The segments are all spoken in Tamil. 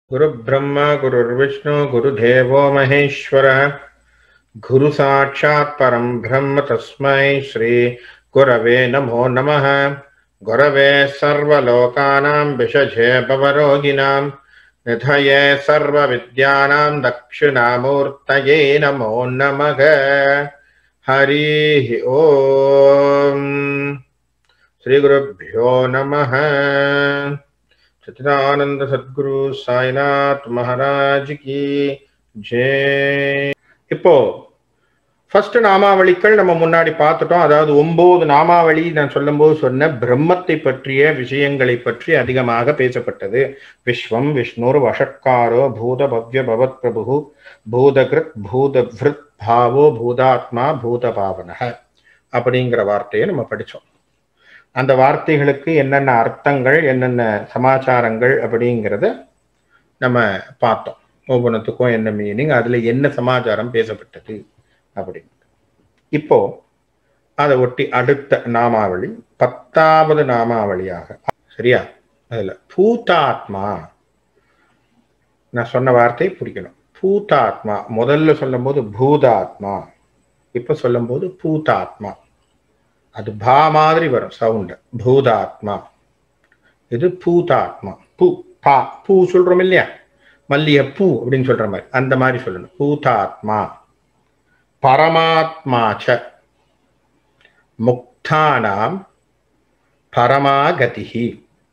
गुरुब्रह्मा गुरुर्विष्णु गुरुदेवो महेश्वरः गुरुसाक्षात् परं ब्रह्म तस्मै श्री गुरवे नमो नमः गुरवे सर्वलोकानां विषजे भवरोगिणां निधये सर्वविद्यानां दक्षिणामूर्तये नमो नमः हरिः ॐ श्रीगुरुभ्यो नमः सच्चिदानंद सद्गुरु சாய்நாத் மகாராஜ் கி ஜெய் இப்போ ஃபர்ஸ்ட் நாமாவளிகள் நம்ம முன்னாடி பார்த்துட்டோம் அதாவது ஒன்பது நாமாவளி நான் சொல்லும்போது சொன்ன பிரம்மத்தை பற்றிய விஷயங்களை பற்றி அதிகமாக பேசப்பட்டது விஸ்வம் விஷ்ணுர் வஷட்காரோ பூத பவ்ய பவத் பிரபு பூதகிருத் பூத விருத் பாவோ பூதாத்மா பூத பாவனக அப்படிங்கிற வார்த்தையை நம்ம படித்தோம் அந்த வார்த்தைகளுக்கு என்னென்ன அர்த்தங்கள் என்னென்ன சமாச்சாரங்கள் அப்படிங்கிறத நம்ம பார்த்தோம் ஒவ்வொன்றுத்துக்கும் என்ன மீனிங் அதுல என்ன சமாச்சாரம் பேசப்பட்டது அப்படின்னு இப்போ அதை ஒட்டி அடுத்த நாமாவளி பத்தாவது நாமாவளியாக சரியா அதுல பூதாத்மா நான் சொன்ன வார்த்தை புரிக்கணும் பூதாத்மா முதல்ல சொல்லும்போது பூதாத்மா இப்ப சொல்லும்போது பூதாத்மா அது பா மாதிரி வரும் சவுண்ட் பூதாத்மா இது பூதாத்மா பூ பா பூ சொல்றோம் இல்லையா மல்லிகை பூ அப்படின்னு சொல்ற மாதிரி அந்த மாதிரி சொல்லணும் பூதாத்மா பரமாத்மாச்ச முக்தானாம் பரமாகதிஹி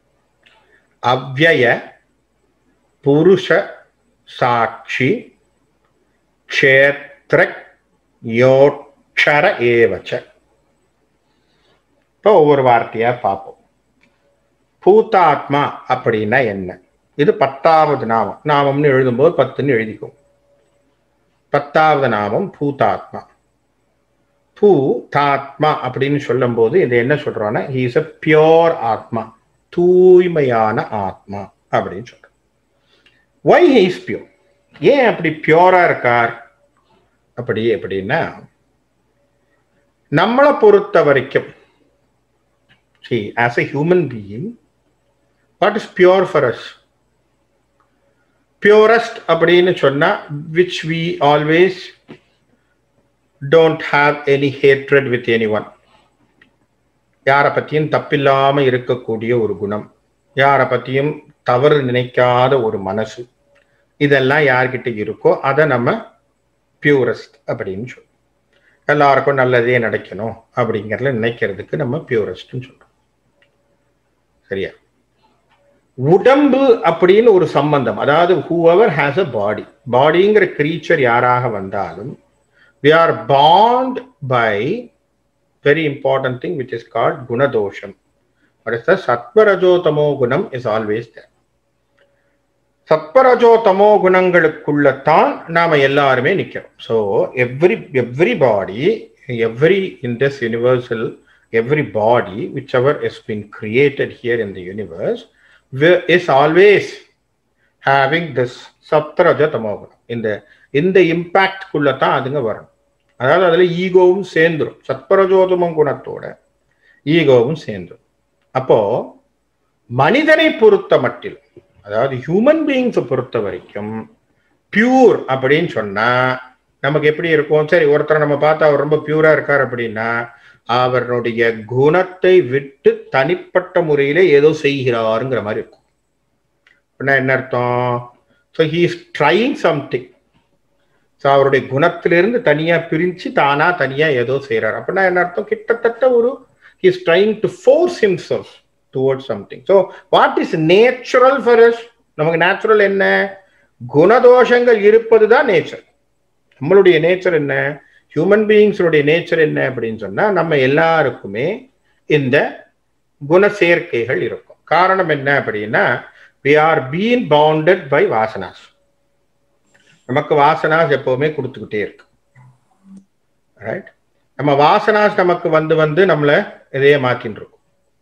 அவ்வய புருஷ சாட்சி க்ஷேத்திர யோட்சர ஏவச்ச இப்போ ஒவ்வொரு வார்த்தையா பார்ப்போம் பூத்தாத்மா அப்படின்னா என்ன இது பத்தாவது நாமம் நாமம்னு எழுதும்போது பத்துன்னு எழுதிக்கும் பத்தாவது நாமம் பூதாத்மா பூ தாத்மா அப்படின்னு சொல்லும் போது இது என்ன சொல்றோம்னா ஹீஸ் அ பியோர் ஆத்மா தூய்மையான ஆத்மா அப்படின்னு சொல்றோம் ஒய் ஹீஸ் பியோர் ஏன் அப்படி பியோரா இருக்கார் அப்படி அப்படின்னா நம்மளை பொறுத்த வரைக்கும் see as a human being what is pure for us purest அப்படின்னு சொன்னா which we always don't have any hatred with anyone யாரை பத்தியும் தப்பில்லாம இருக்கக்கூடிய ஒரு குணம் யாரை பத்தியும் தவறு நினைக்காத ஒரு மனசு இதெல்லாம் யார்கிட்ட இருக்கோ அதை நம்ம பியூரஸ்ட் அப்படின்னு சொல்றோம் எல்லாருக்கும் நல்லதே நடக்கணும் அப்படிங்கிறத நினைக்கிறதுக்கு நம்ம பியூரஸ்ட்னு சொல்றோம் சரியா உடம்பு அப்படின்னு ஒரு சம்பந்தம் அதாவது ஹூவர் ஹேஸ் அ பாடி பாடிங்கிற கிரீச்சர் யாராக வந்தாலும் we are bound by very important thing which is called குணதோஷம் சத்வரஜோ தமோ குணம் இஸ் ஆல்வேஸ் தேர் சத்வரஜோ தமோ குணங்களுக்குள்ளத்தான் நாம எல்லாருமே நிக்கிறோம் so every every body every in this universal every body, whichever has been created here in the universe, is always having this சப்தரஜ தமோகுணம் இந்த இந்த இம்பாக்ட்குள்ள தான் அதுங்க வரும் அதாவது அதுல ஈகோவும் சேர்ந்துரும் சத்பரஜோதம குணத்தோட ஈகோவும் சேர்ந்துரும் அப்போ மனிதனை பொறுத்த மட்டில் அதாவது ஹியூமன் பீயிங்ஸை பொறுத்த வரைக்கும் பியூர் அப்படின்னு சொன்னா நமக்கு எப்படி இருக்கும் சரி ஒருத்தரை நம்ம பார்த்தா அவர் ரொம்ப பியூரா இருக்கார் அப்படின்னா அவருடைய குணத்தை விட்டு தனிப்பட்ட முறையில ஏதோ செய்கிறாருங்கிற மாதிரி இருக்கும் அப்படின்னா என்ன அர்த்தம் so he is trying something so அவருடைய குணத்திலிருந்து தனியா பிரிஞ்சு தானா தனியா ஏதோ செய்யறாரு அப்படின்னா என்ன அர்த்தம் கிட்டத்தட்ட ஒரு he is trying to force himself towards something so what is natural for us நமக்கு நேச்சுரல் என்ன குணதோஷங்கள் இருப்பது தான் நேச்சர் நம்மளுடைய நேச்சர் என்ன ஹியூமன் பீயிங்ஸுடைய நேச்சர் என்ன அப்படின்னு சொன்னா நம்ம எல்லாருக்குமே இந்த குண சேர்க்கைகள் இருக்கும் காரணம் என்ன அப்படின்னா we are been bounded by வாசனாஸ் நமக்கு வாசனாஸ் எப்பவுமே கொடுத்துக்கிட்டே இருக்கு ரைட் நம்ம வாசனாஸ் நமக்கு வந்து வந்து நம்மளை இதையே மாத்தின்னு இருக்கும்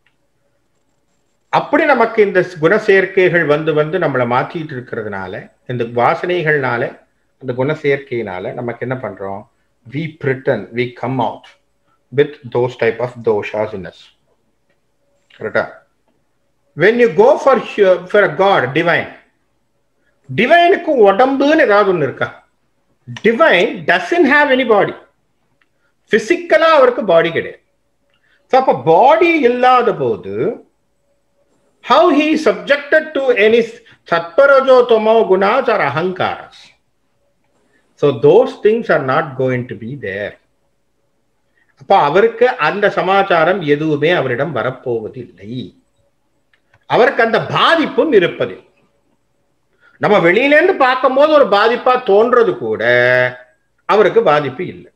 அப்படி நமக்கு இந்த குண சேர்க்கைகள் வந்து வந்து நம்மளை மாத்திட்டு இருக்கிறதுனால இந்த வாசனைகள்னால இந்த குண சேர்க்கையினால நமக்கு என்ன பண்றோம் we pretend we come out with those type of doshas in us correct when you go for for a god divine டிவைனுக்கு உடம்புன்னு ஏதாவது ஒண்ணு இருக்கா divine doesn't have any body பிசிக்கலா அவருக்கு பாடி கிடையாது So, அப்ப பாடி இல்லாத போது how he subjected to any சத்பரஜோ தொமோ குணாஸ் ஆர் அகங்காரஸ் so those things are not going to be there அப்ப அவருக்கு அந்த சமாச்சாரம் எதுவுமே அவரிடம் வரப்போவதில்லை அவருக்கு அந்த பாதிப்பும் இருப்பதில்லை நம்ம வெளியிலேருந்து பார்க்கும்போது ஒரு பாதிப்பா தோன்றது கூட அவருக்கு பாதிப்பு இல்லை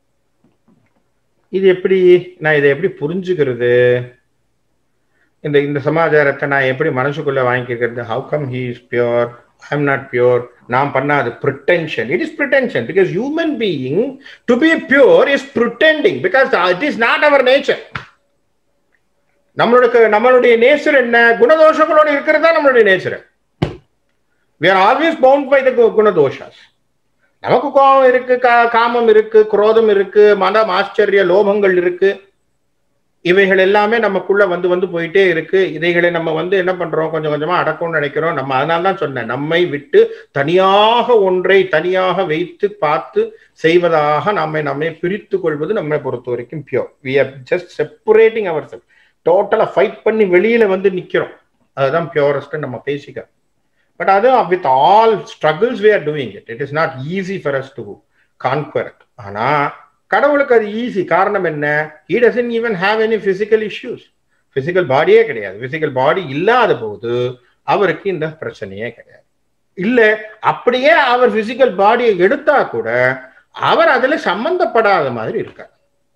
இது எப்படி நான் இதை எப்படி புரிஞ்சுக்கிறது இந்த இந்த சமாச்சாரத்தை நான் எப்படி மனசுக்குள்ள வாங்கிக்கிறது how come he is pure I am not pure நான் பண்ணாது pretension it is pretension because human being to be pure is pretending because it is not our nature நம்மளுக்கு நம்மளுடைய நேச்சர் என்ன குணதோஷங்களோட இருக்கிறது தான் நம்மளுடைய nature we are always bound by the குணதோஷாஸ் நமக்கு கோபம் இருக்கு கா- காமம் இருக்கு குரோதம் இருக்கு மனம் ஆச்சரிய லோபங்கள் இருக்கு இவைகள் எல்லாமே நமக்குள்ள வந்து வந்து போயிட்டே இருக்கு இதைகளை நம்ம வந்து என்ன பண்றோம் கொஞ்சம் கொஞ்சமா அடக்கணும்னு நினைக்கிறோம் நம்ம அதனால தான் சொன்னேன் நம்மை விட்டு தனியாக ஒன்றை தனியாக வைத்து பார்த்து செய்வதாக நம்மை நம்மை பிரித்து கொள்வது நம்மை பொறுத்த வரைக்கும் pure we are just separating our self டோட்டலா ஃபைட் பண்ணி வெளியில வந்து நிக்கிறோம் அதுதான் பியோரஸ்ட் நம்ம பேசிக்க பட் அது with all struggles we are doing it it is not easy for us to conquer ஆனா கடவுளுக்கு அது ஈஸி காரணம் என்ன he doesn't even have any physical issues physical பாடியே கிடையாது பிசிக்கல் பாடி இல்லாத போது அவருக்கு இந்த பிரச்சனையே கிடையாது இல்ல அப்படியே அவர் பிசிக்கல் பாடியை எடுத்தா கூட அவர் அதுல சம்பந்தப்படாத மாதிரி இருக்கார்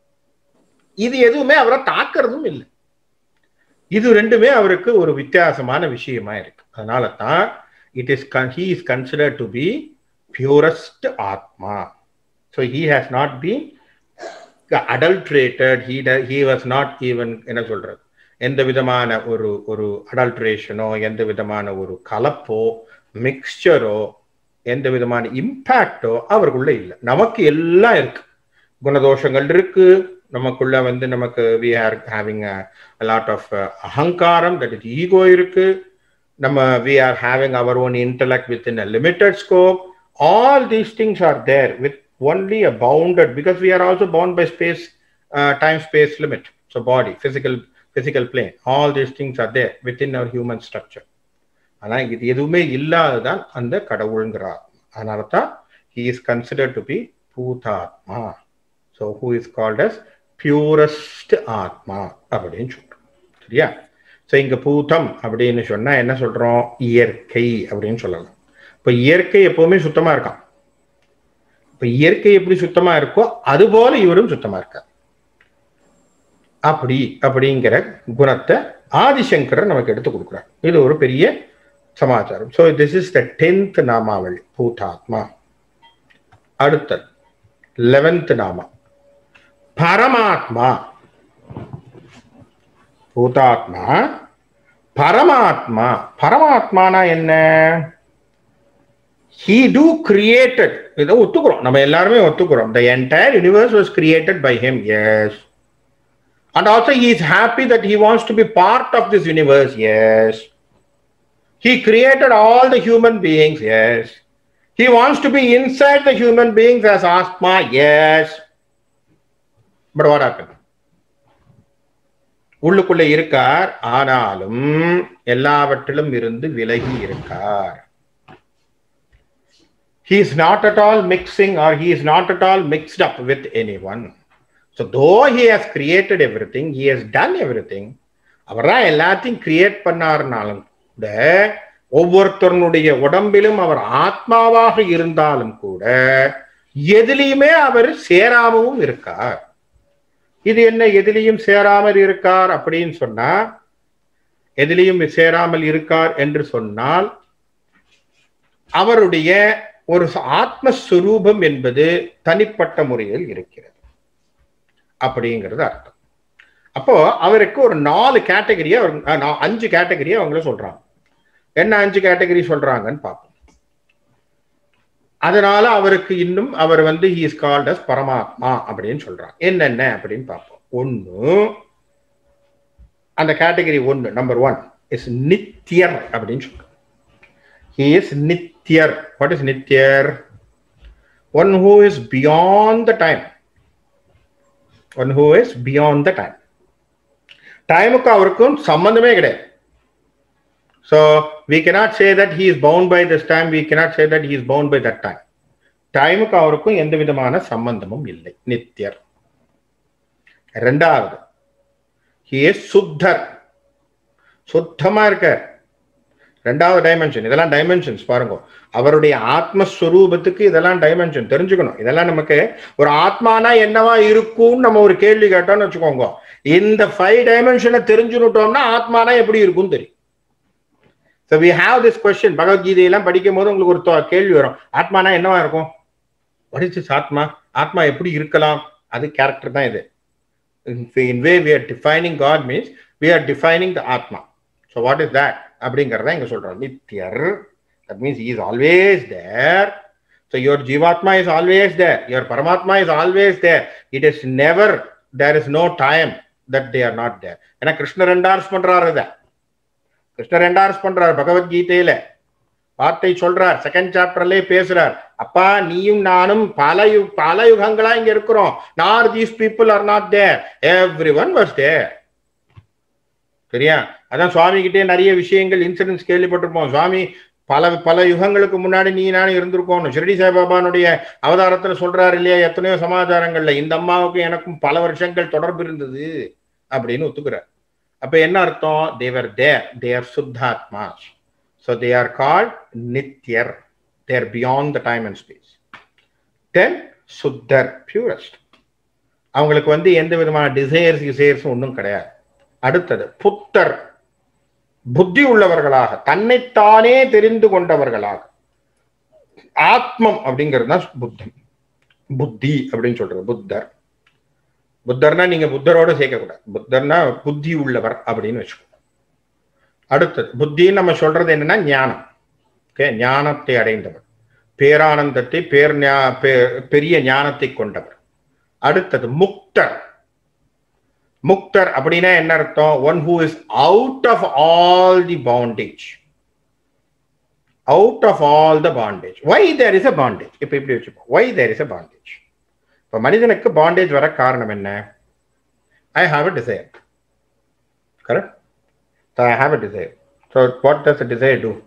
இது எதுவுமே அவரை தாக்குறதும் இல்லை இது ரெண்டுமே அவருக்கு ஒரு வித்தியாசமான விஷயமா இருக்கு அதனால தான் it is he is consider to be purest ஆத்மா so he has not been adulterated he he was not even என்ன சொல்றது எந்த விதமான ஒரு ஒரு அடல்ட்ரேஷனோ எந்த விதமான ஒரு கலப்போ மிக்சரோ எந்த விதமான இம்பேக்டோ அவருக்குள்ள இல்லை நமக்கு எல்லாம் இருக்கு குணதோஷங்கள் இருக்கு நமக்குள்ள வந்து நமக்கு we are having lot of அகங்காரம் தட் இஸ் ஈகோ இருக்கு நம்ம we are having our own intellect within a limited scope all these things are there with only a bounded because we are also bound by space time space limit so body physical physical plane all these things are there within our human structure ஆனால் இது எதுவுமே இல்லாததான் அந்த கடவுளுங்கிறார் அதனால தான் he is consider to be பூதாத்மா so who is called as purest ஆத்மா அப்படின்னு சொல்றோம் சரியா ஸோ இங்க பூதம் அப்படின்னு சொன்னா என்ன சொல்றோம் இயற்கை அப்படின்னு சொல்லலாம் இப்போ இயற்கை எப்பவுமே சுத்தமா இருக்கான் இப்போ இயற்கை எப்படி சுத்தமா இருக்கோ அது போல இவரும் சுத்தமா இருக்கார் அப்படி அப்படிங்கிற குணத்தை ஆதிசங்கரர் நமக்கு எடுத்து கொடுக்குறார் இது ஒரு பெரிய சமாச்சாரம் so this is the tenth நாமாவளி பூதாத்மா அடுத்தது லெவன்த் நாமா பரமாத்மா பூதாத்மா பரமாத்மா பரமாத்மானா என்ன ஹீ டூ கிரியேட்டட் இதை ஒத்துக்கிறோம் நம்ம எல்லாருமே ஒத்துக்கிறோம் the entire universe was created by him yes and also he is happy that he wants to be part of this universe yes he created all the human beings yes He wants to be inside the human beings as Atma, yes. But what happened? உள்ளுக்குள்ள இருக்கார் ஆனாலும் எல்லாவற்றிலும் இருந்து விலகி இருக்கார் he is not at all mixing or he is not at all mixed up with anyone so though he has created everything he has done everything அவர் தான் எல்லாத்தையும் கிரியேட் பண்ணாருனாலும் கூட ஒவ்வொருத்தருடைய உடம்பிலும் அவர் ஆத்மாவாக இருந்தாலும் கூட எதிலையுமே அவர் சேராமவும் இருக்கார் இது என்ன எதிலையும் சேராமல் இருக்கார் அப்படின்னு சொன்னா எதிலையும் சேராமல் இருக்கார் என்று சொன்னால் அவருடைய ஒரு ஆத்மஸ்வரூபம் என்பது தனிப்பட்ட முறையில் இருக்கிறது அப்படிங்கிறது அர்த்தம் அப்போ அவருக்கு ஒரு நாலு கேட்டகரியா அஞ்சு கேட்டகரியா அவங்கள சொல்றாங்க என்ன அஞ்சு கேட்டகரி சொல்றாங்கன்னு பார்ப்போம் அதனால அவருக்கு இன்னும் அவர் வந்து ஹி இஸ் கால்ட் அஸ் பரமாத்மா அப்படின்னு சொல்றாங்க என்னென்ன அப்படின்னு பார்ப்போம் ஒன்னு அந்த கேட்டகரி ஒன்னு நம்பர் ஒன் இஸ் நித்தியர் அப்படின்னு சொல்றோம் he is nityar what is nityar one who is beyond the time one who is beyond the time டைமுக்கு அவருக்கும் சம்பந்தமே கிடையாது so we cannot say that he is bound by this time we cannot say that he is bound by that time டைமுக்கு அவருக்கும் எந்த விதமான சம்பந்தமும் இல்லை நித்தியர் ரெண்டாவது he is சுத்தர் சுத்தமா இருக்கார் ரெண்டாவது டைமென்ஷன் இதெல்லாம் டைமென்ஷன்ஸ் பாருங்க அவருடைய ஆத்மஸ்வரூபத்துக்கு இதெல்லாம் டைமென்ஷன் தெரிஞ்சுக்கணும் இதெல்லாம் நமக்கு ஒரு ஆத்மானா என்னவா இருக்கும்னு நம்ம ஒரு கேள்வி கேட்டோம்னு வச்சுக்கோங்க இந்த ஃபைவ் டைமென்ஷனை தெரிஞ்சுட்டோம்னா ஆத்மானா எப்படி இருக்கும் தெரியும் so we have this question பகவத்கீதையெல்லாம் படிக்கும் போது உங்களுக்கு ஒரு தொ- கேள்வி வரும் ஆத்மானா என்னவா இருக்கும் வாட் இஸ் இஸ் ஆத்மா ஆத்மா எப்படி இருக்கலாம் அது கேரக்டர் தான் இது in way we are defining God means we are defining the ஆத்மா ஸோ வாட் இஸ் தட் அப்படிங்கிறத இங்க சொல்றோம் நித்யர் that means is always there so your ஜீவாத்மா இஸ் ஆல்வேஸ் தேர் யுவர் பரமாத்மா is always there it is never there is no time that they are not there ஏன்னா கிருஷ்ணர் என்டார்ஸ் பண்றாரு இதை கிருஷ்ணர் என்டார்ஸ் பண்றார் பகவத்கீதையில வார்த்தை சொல்றார் செகண்ட் சாப்டர்லயே பேசுறார் அப்பா நீயும் நானும் பல யு பல யுகங்களா இங்க இருக்கிறோம் nor these people are not there everyone was there சரியா அதான் சுவாமி கிட்டே நிறைய விஷயங்கள் இன்சிடென்ட்ஸ் கேள்விப்பட்டிருப்போம் சுவாமி பல பல யுகங்களுக்கு முன்னாடி நீ நானும் இருந்திருக்கோம் ஷிரடி சாய்பாபானுடைய அவதாரத்துல சொல்றாரு இல்லையா எத்தனையோ சமாச்சாரங்கள்ல இந்த அம்மாவுக்கும் எனக்கும் பல வருஷங்கள் தொடர்பு இருந்தது அப்படின்னு ஒத்துக்கிறார் அப்ப என்ன அர்த்தம் தேவர் தேர் தேர் சுத்தாத்மா ஸோ தே ஆர் கால்ட் நித்யர் there beyond the time and space then சுத்தர் பியூரஸ்ட் அவங்களுக்கு வந்து எந்த விதமான டிசைர்ஸ் டிசைர்ஸும் ஒன்றும் கிடையாது அடுத்தது புத்தர் புத்தி உள்ளவர்களாக தன்னைத்தானே தெரிந்து கொண்டவர்களாக ஆத்மம் அப்படிங்கிறது தான் புத்தம் புத்தி அப்படின்னு சொல்றது புத்தர் புத்தர்னா நீங்க புத்தரோட சேர்க்கக்கூடாது புத்தர்னா புத்தி உள்ளவர் அப்படின்னு வச்சுக்கோ அடுத்தது புத்தின்னு நம்ம சொல்றது என்னன்னா ஞானம் ஓகே ஞானத்தை அடைந்தவர் பேரானந்தத்தை பேர் ஞா- பே- பெரிய ஞானத்தை கொண்டவர் அடுத்தது முக்தர் முக்தர் அப்படின்னா என்ன அர்த்தம் one who is out of all the bondage out of all the bondage why there is a bondage இப்ப இப்படி வச்சுப்போம் வை தேர் இஸ் அ பாண்டேஜ் இப்ப மனிதனுக்கு பாண்டேஜ் வர காரணம் என்ன I have a desire correct So I have a desire. So what does a desire do?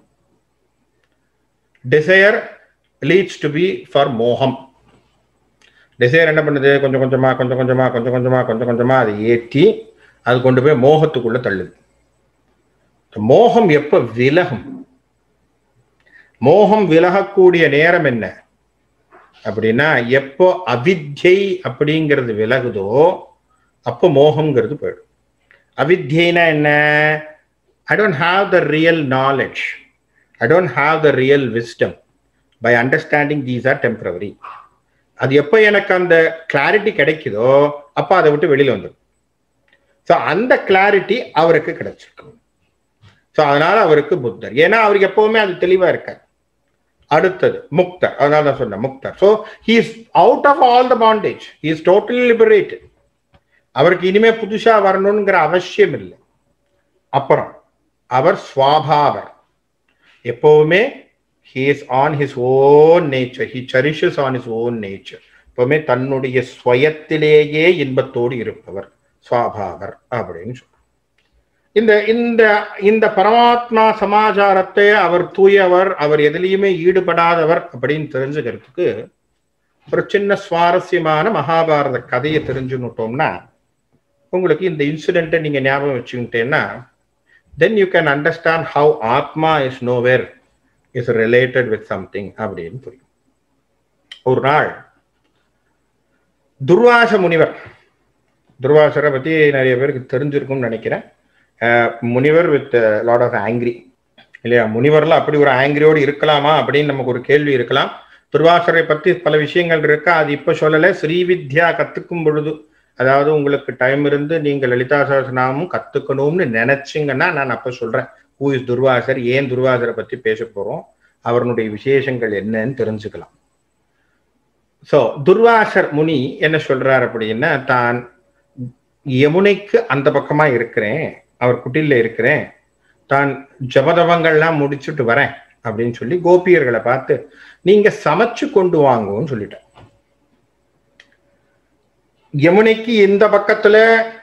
Desire leads to be for மோகம் டிசைர் என்ன பண்ணுது கொஞ்சம் கொஞ்சமா கொஞ்சம் கொஞ்சமா கொஞ்சம் கொஞ்சமா கொஞ்சம் கொஞ்சமா அதை ஏற்றி அது கொண்டு போய் மோகத்துக்குள்ள தள்ளுது இந்த மோகம் எப்ப விலகும் மோகம் விலகக்கூடிய நேரம் என்ன அப்படின்னா எப்போ அவித்யை அப்படிங்கிறது விலகுதோ அப்போ மோகம்ங்கிறது போயிடும் அவித்யைனா என்ன I don't have the real knowledge I don't have the real wisdom by understanding these are temporary அது எப்போ எனக்கு அந்த கிளாரிட்டி கிடைக்குதோ அப்போ அதை விட்டு வெளியில வந்துடும் ஸோ அந்த கிளாரிட்டி அவருக்கு கிடைச்சிருக்கு ஸோ அதனால அவருக்கு புத்தர் ஏன்னா அவருக்கு எப்பவுமே அது தெளிவா இருக்காது அடுத்தது முக்தர் அதனால தான் சொன்னேன் முக்தர் so he is out of all the bondage he is totally liberated அவருக்கு இனிமே புதுசா வரணுங்கிற அவசியம் இல்லை அப்புறம் அவர் ஸ்வாபாவர் எப்பவுமே he is on his own nature he cherishes on his own nature எப்பவுமே தன்னுடைய ஸ்வயத்திலேயே இன்பத்தோடு இருப்பவர் ஸ்வாபாவர் அப்படின்னு சொல்றோம் இந்த இந்த இந்த பரமாத்மா சமாச்சாரத்தை அவர் தூயவர் அவர் எதுலேயுமே ஈடுபடாதவர் அப்படின்னு தெரிஞ்சுக்கிறதுக்கு ஒரு சின்ன சுவாரஸ்யமான மகாபாரத கதையை தெரிஞ்சுக்கிட்டோம்னா உங்களுக்கு இந்த இன்சிடென்ட்டை நீங்க ஞாபகம் வச்சுக்கிட்டேன்னா then you can understand how ஆத்மா is nowhere is related with something அப்படின்னு புரியும் ஒரு நாள் துர்வாச முனிவர் துர்வாசரை பத்தி நிறைய பேருக்கு தெரிஞ்சிருக்கும்னு நினைக்கிறேன் அஹ் முனிவர் வித் லாட் ஆஃப் ஆங்கிரி இல்லையா முனிவர்ல அப்படி ஒரு ஆங்கிரியோடு இருக்கலாமா அப்படின்னு நமக்கு ஒரு கேள்வி இருக்கலாம் துர்வாசரை பத்தி பல விஷயங்கள் இருக்கா அது இப்ப சொல்லல ஸ்ரீவித்யா கத்துக்கும் பொழுது அதாவது உங்களுக்கு டைம் இருந்து நீங்க லலிதா சகஸ்ரநாமம் கத்துக்கணும்னு நினைச்சீங்கன்னா நான் அப்ப சொல்றேன் ஹூ இஸ் துர்வாசர் ஏன் துர்வாசரை பத்தி பேச போறோம் அவருடைய விசேஷங்கள் என்னன்னு தெரிஞ்சுக்கலாம் சோ துர்வாசர் முனி என்ன சொல்றார் அப்படின்னா தான் யமுனைக்கு அந்த பக்கமா இருக்கிறேன் அவர் குட்டில இருக்கிறேன் தான் ஜபதவங்கள்லாம் முடிச்சுட்டு வரேன் அப்படின்னு சொல்லி கோபியர்களை பார்த்து நீங்க சமைச்சு கொண்டு வாங்குன்னு சொல்லிட்டேன் யமுனைக்கு இந்த பக்கத்துல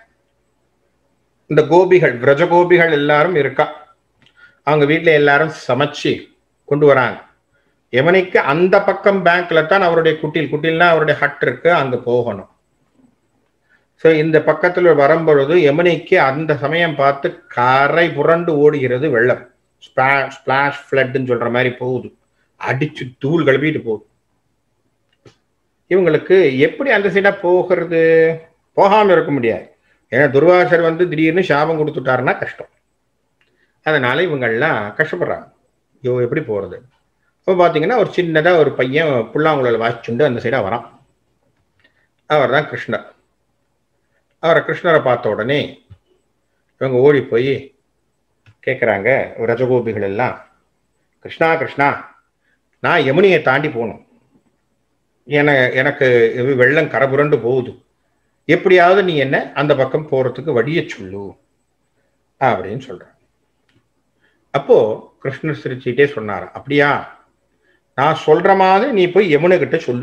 இந்த கோபிகள் விரஜ கோபிகள் எல்லாரும் இருக்கா அவங்க வீட்டுல எல்லாரும் சமைச்சு கொண்டு வராங்க யமுனைக்கு அந்த பக்கம் பேங்க்ல தான் அவருடைய குட்டில் குட்டில்னா அவருடைய ஹட் இருக்கு அங்க போகணும் ஸோ இந்த பக்கத்துல வரும்பொழுது யமுனைக்கு அந்த சமயம் பார்த்து கரை புரண்டு ஓடுகிறது வெள்ளம் ஸ்பிளாஷ் ஃப்ளட்னு சொல்ற மாதிரி போகுது அடிச்சு தூள் கிளப்பிட்டு போகுது இவங்களுக்கு எப்படி அந்த சைடா போகிறது போகாம இருக்க முடியாது ஏன்னா துர்வாசர் வந்து திடீர்னு சாபம் கொடுத்துட்டாருன்னா கஷ்டம் அதனால இவங்கெல்லாம் கஷ்டப்படுறாங்க ஐயோ எப்படி போறது இப்போ பார்த்தீங்கன்னா ஒரு சின்னதா ஒரு பையன் புல்லாங்குழல் வாசிச்சுண்டு அந்த சைடா வரான் அவர் தான் கிருஷ்ணர் அவரை கிருஷ்ணரை பார்த்த உடனே இவங்க ஓடி போய் கேட்குறாங்க ரஜகோபிகள் எல்லாம் கிருஷ்ணா கிருஷ்ணா நான் யமுனியை தாண்டி போகணும் என எனக்கு இது வெள்ளம் கரபுரண்டு போகுது எப்படியாவது நீ என்ன அந்த பக்கம் போறதுக்கு வழியை சொல்லு அப்படின்னு சொல்றான் அப்போ கிருஷ்ணர் சிரிச்சுட்டே சொன்னார் அப்படியா நான் சொல்ற மாதிரி நீ போய் யமுனை கிட்ட சொல்லு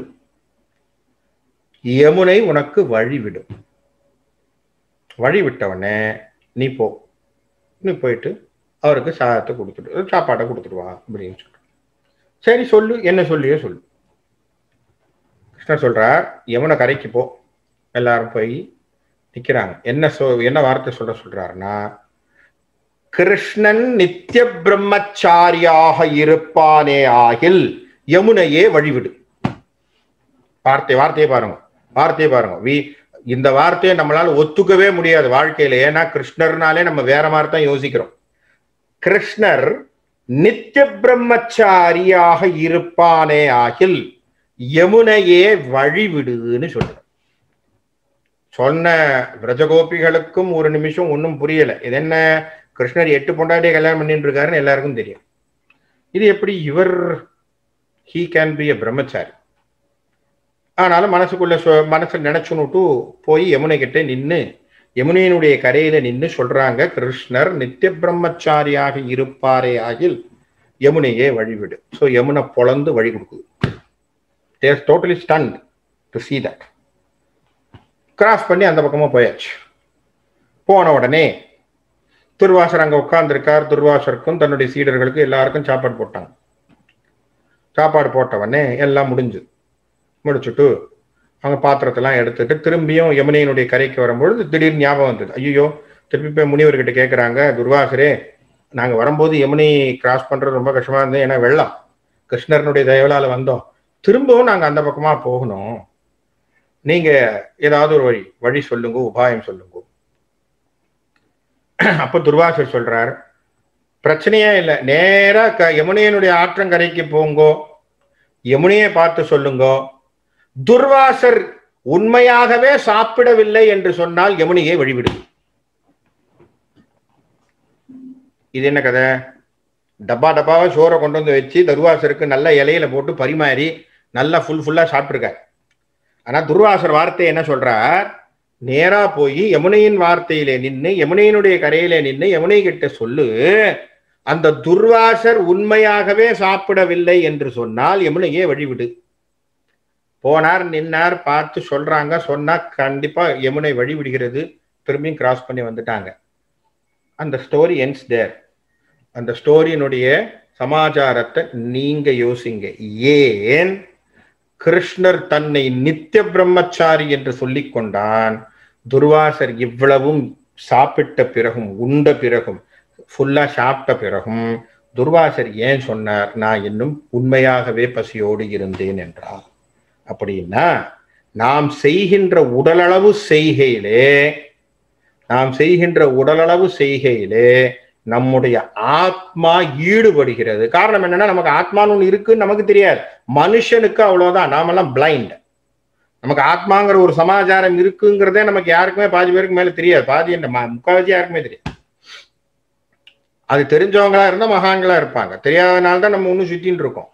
யமுனை உனக்கு வழி விடும் வழி விட்டவனே நீ போ நீ போயிட்டு அவருக்கு சாதத்தை கொடுத்துட்டு சாப்பாட்டை கொடுத்துட்டு வா அப்படின்னு சொல்ற சரி சொல்லு என்ன சொல்லியோ சொல்லு கிருஷ்ணர் சொல்றார் யமுனை கரைக்கு போ எல்லாரும் போய் நிக்கிறாங்க என்ன சொ என்ன வார்த்தை சொல்ற சொல்றாருன்னா கிருஷ்ணன் நித்திய பிரம்மச்சாரியாக இருப்பானே ஆகில் யமுனையே வழிவிடு வார்த்தை வார்த்தையை பாருங்க வார்த்தையை பாருங்க வி இந்த வார்த்தையை நம்மளால ஒத்துக்கவே முடியாது வாழ்க்கையில ஏன்னா கிருஷ்ணர்னாலே நம்ம வேற மாதிரி தான் யோசிக்கிறோம் கிருஷ்ணர் நித்திய பிரம்மச்சாரியாக இருப்பானே ஆகில் யமுனையே வழிவிடுன்னு சொல்றார் சொன்ன விரஜகோபிகளுக்கும் ஒரு நிமிஷம் ஒன்றும் புரியல இது என்ன கிருஷ்ணர் எட்டு பொண்டாட்டியை கல்யாணம் பண்ணிட்டு இருக்காருன்னு எல்லாருக்கும் தெரியும் இது எப்படி இவர் ஹீ கேன் பி எ பிரம்மச்சாரி ஆனாலும் மனசுக்குள்ள சொ- மனசுல நினைச்சுன்னுட்டு போய் யமுனை கிட்ட நின்னு யமுனையினுடைய கரையில நின்னு சொல்றாங்க கிருஷ்ணர் நித்திய பிரம்மச்சாரியாக இருப்பாரே ஆகில் யமுனையே வழிவிடு ஸோ யமுனை பொளந்து வழி கொடுக்குது there totally stunned to see that cross பண்ணி அந்த பக்கமா போயாச்சு போன உடனே துர்வாசர் அங்க உட்கார்ந்திருக்கார் துர்வாசருக்கும் தன்னுடைய சீடர்களுக்கும் எல்லாருக்கும் சாப்பாடு போட்டாங்க சாப்பாடு போட்ட உடனே எல்லாம் முடிஞ்சு முடிச்சுட்டு அவங்க பாத்திரத்தெல்லாம் எடுத்துட்டு திரும்பியும் யமுனையினுடைய கரைக்கு வரும்பொழுது திடீர்னு ஞாபகம் வந்தது ஐயோ திருப்பி போய் முனிவர்கிட்ட கேட்குறாங்க துர்வாசரே நாங்க வரும்போது யமுனை கிராஸ் பண்றது ரொம்ப கஷ்டமா இருந்தது ஏன்னா வெள்ளம் கிருஷ்ணரனுடைய தயவலால வந்தோம் திரும்பவும் நாங்க அந்த பக்கமா போகணும் நீங்க ஏதாவது ஒரு வழி வழி சொல்லுங்க உபாயம் சொல்லுங்க அப்ப துர்வாசர் சொல்றார் பிரச்சனையே இல்லை நேரா க யமுனையனுடைய ஆற்றங்கரைக்கு போங்கோ யமுனையை பார்த்து சொல்லுங்கோ துர்வாசர் உண்மையாகவே சாப்பிடவில்லை என்று சொன்னால் யமுனையை வழிவிடு இது என்ன கதை டப்பா டப்பாவா சோறை கொண்டு வந்து வச்சு துர்வாசருக்கு நல்ல இலையில போட்டு பரிமாறி நல்லா ஃபுல் ஃபுல்லா சாப்பிட்டுருக்கார் ஆனா துர்வாசர் வார்த்தை என்ன சொல்றார் நேரா போய் யமுனையின் வார்த்தையிலே நின்று யமுனையினுடைய கரையிலே நின்று யமுனை கிட்ட சொல்லு அந்த துர்வாசர் உண்மையாகவே சாப்பிடவில்லை என்று சொன்னால் யமுனையே வழிவிடு போனார் நின்னார் பார்த்து சொல்றாங்க சொன்னா கண்டிப்பா யமுனை வழி விடுகிறது திரும்பியும் கிராஸ் பண்ணி வந்துட்டாங்க அந்த ஸ்டோரி என்ஸ் தேர் அந்த ஸ்டோரியினுடைய சமாச்சாரத்தை நீங்க யோசிங்க ஏன் கிருஷ்ணர் தன்னை நித்திய பிரம்மச்சாரி என்று சொல்லிக் கொண்டான் துர்வாசர் இவ்வளவும் சாப்பிட்ட பிறகும் உண்ட பிறகும் ஃபுல்லா சாப்பிட்ட பிறகும் துர்வாசர் ஏன் சொன்னார் நான் இன்னும் உண்மையாகவே பசியோடு இருந்தேன் என்றார் அப்படின்னா நாம் செய்கின்ற உடலளவு செய்கையிலே நாம் செய்கின்ற உடலளவு செய்கையிலே நம்முடைய ஆத்மா ஈடுபடுகிறது காரணம் என்னன்னா நமக்கு ஆத்மான்னு ஒண்ணு இருக்குன்னு நமக்கு தெரியாது மனுஷனுக்கு அவ்வளவுதான் நாமெல்லாம் பிளைண்ட் நமக்கு ஆத்மாங்கிற ஒரு சமாச்சாரம் இருக்குங்கிறதே நமக்கு யாருக்குமே பாதி பேருக்கு மேல தெரியாது பாதி என்ன ம- முக்காவாசி யாருக்குமே தெரியாது அது தெரிஞ்சவங்களா இருந்தா மகான்களா இருப்பாங்க தெரியாதனால தான் நம்ம ஒன்றும் சுத்தின்னு இருக்கோம்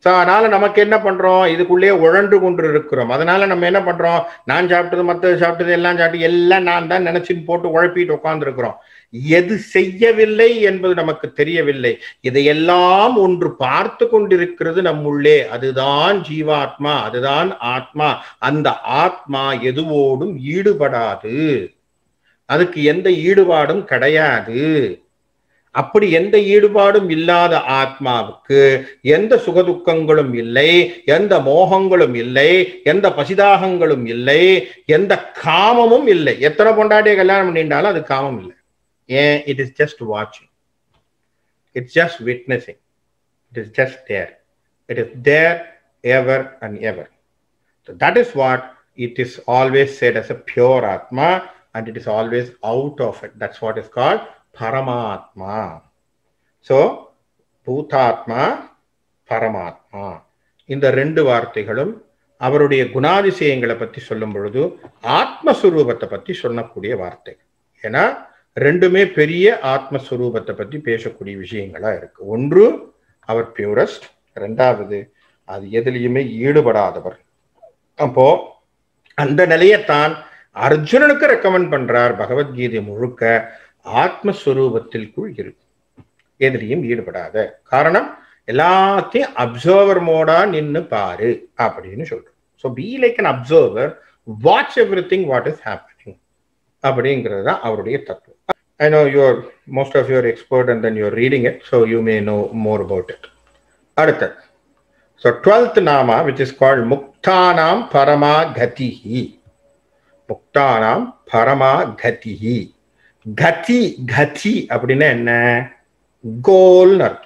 ஸோ அதனால நமக்கு என்ன பண்றோம் இதுக்குள்ளேயே உழன்று கொண்டு இருக்கிறோம் அதனால நம்ம என்ன பண்றோம் நான் சாப்பிட்டது மற்றது சாப்பிட்டது எல்லாம் சாப்பிட்டு எல்லாம் நான் தான் நினைச்சுன்னு போட்டு உழப்பிட்டு உட்கார்ந்து இருக்கிறோம் எது செய்யவில்லை என்பது நமக்கு தெரியவில்லை இதையெல்லாம் ஒன்று பார்த்து கொண்டிருக்கிறது நம்முள்ளே அதுதான் ஜீவாத்மா அதுதான் ஆத்மா அந்த ஆத்மா எதுவோடும் ஈடுபடாது அதுக்கு எந்த ஈடுபாடும் கிடையாது அப்படி எந்த ஈடுபாடும் இல்லாத ஆத்மாவுக்கு எந்த சுகதுக்கங்களும் இல்லை எந்த மோகங்களும் இல்லை எந்த பசிதாகங்களும் இல்லை எந்த காமமும் இல்லை எத்தனை பொண்டாட்டிய கல்யாணம் பண்ணிட்டாலும் அது காமம் இல்லை ஏன் இட் இஸ் ஜஸ்ட் வாட்சிங் it's just witnessing it is just there it is there ever and ever that is what it is always said as a pure atma and it is always out of it that's what is called paramatma so பூதாத்மா பரமாத்மா இந்த ரெண்டு வார்த்தைகளும் அவருடைய குணாதிசயங்களை பத்தி சொல்லும் பொழுது ஆத்மஸ்வரூபத்தை பத்தி சொல்லக்கூடிய வார்த்தை ஏன்னா ரெண்டுமே பெரிய ஆத்மஸ்வரூபத்தை பத்தி பேசக்கூடிய விஷயங்களா இருக்கு ஒன்று அவர் பியூரஸ்ட் ரெண்டாவது அது எதுலையுமே ஈடுபடாதவர் அப்போ அந்த நிலையத்தான் அர்ஜுனனுக்கு ரெக்கமெண்ட் பண்றார் பகவத்கீதை முழுக்க ஆத்மஸ்வரூபத்திற்குள் இருக்கு எதிலையும் ஈடுபடாத காரணம் எல்லாத்தையும் அப்சர்வர் மோடா நின்னு பாரு அப்படின்னு சொல்றோம் so be like an observer watch everything what is happening அப்படிங்கிறது தான் அவருடைய தத்துவம் I know your most of your expert and then you're reading it so you may know more about it அடுத்தது ஸோ டுவெல்த் நாமா விச் இஸ் கால்ட் முக்தானாம் பரமா கதிஹி முக்தானாம் பரமா கதிஹி கதி கதி அப்படின்னா என்ன கோல்னு அர்த்தம்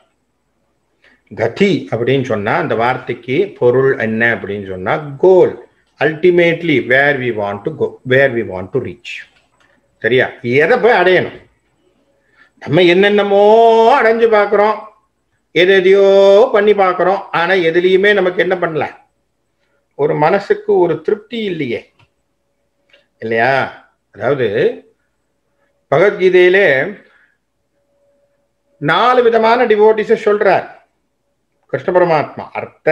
கதி அப்படின்னு சொன்னா அந்த வார்த்தைக்கு பொருள் என்ன அப்படின்னு சொன்னா goal ultimately where we want to go where we want to reach சரியா எதை போய் அடையணும் நம்ம என்னென்னமோ அடைஞ்சு பார்க்குறோம் எது எதையோ பண்ணி பார்க்குறோம் ஆனா எதுலேயுமே நமக்கு என்ன பண்ணல ஒரு மனசுக்கு ஒரு திருப்தி இல்லையே இல்லையா அதாவது பகவத்கீதையிலே நாலு விதமான டிவோட்டிஸ சொல்றார் கிருஷ்ண பரமாத்மா அர்த்த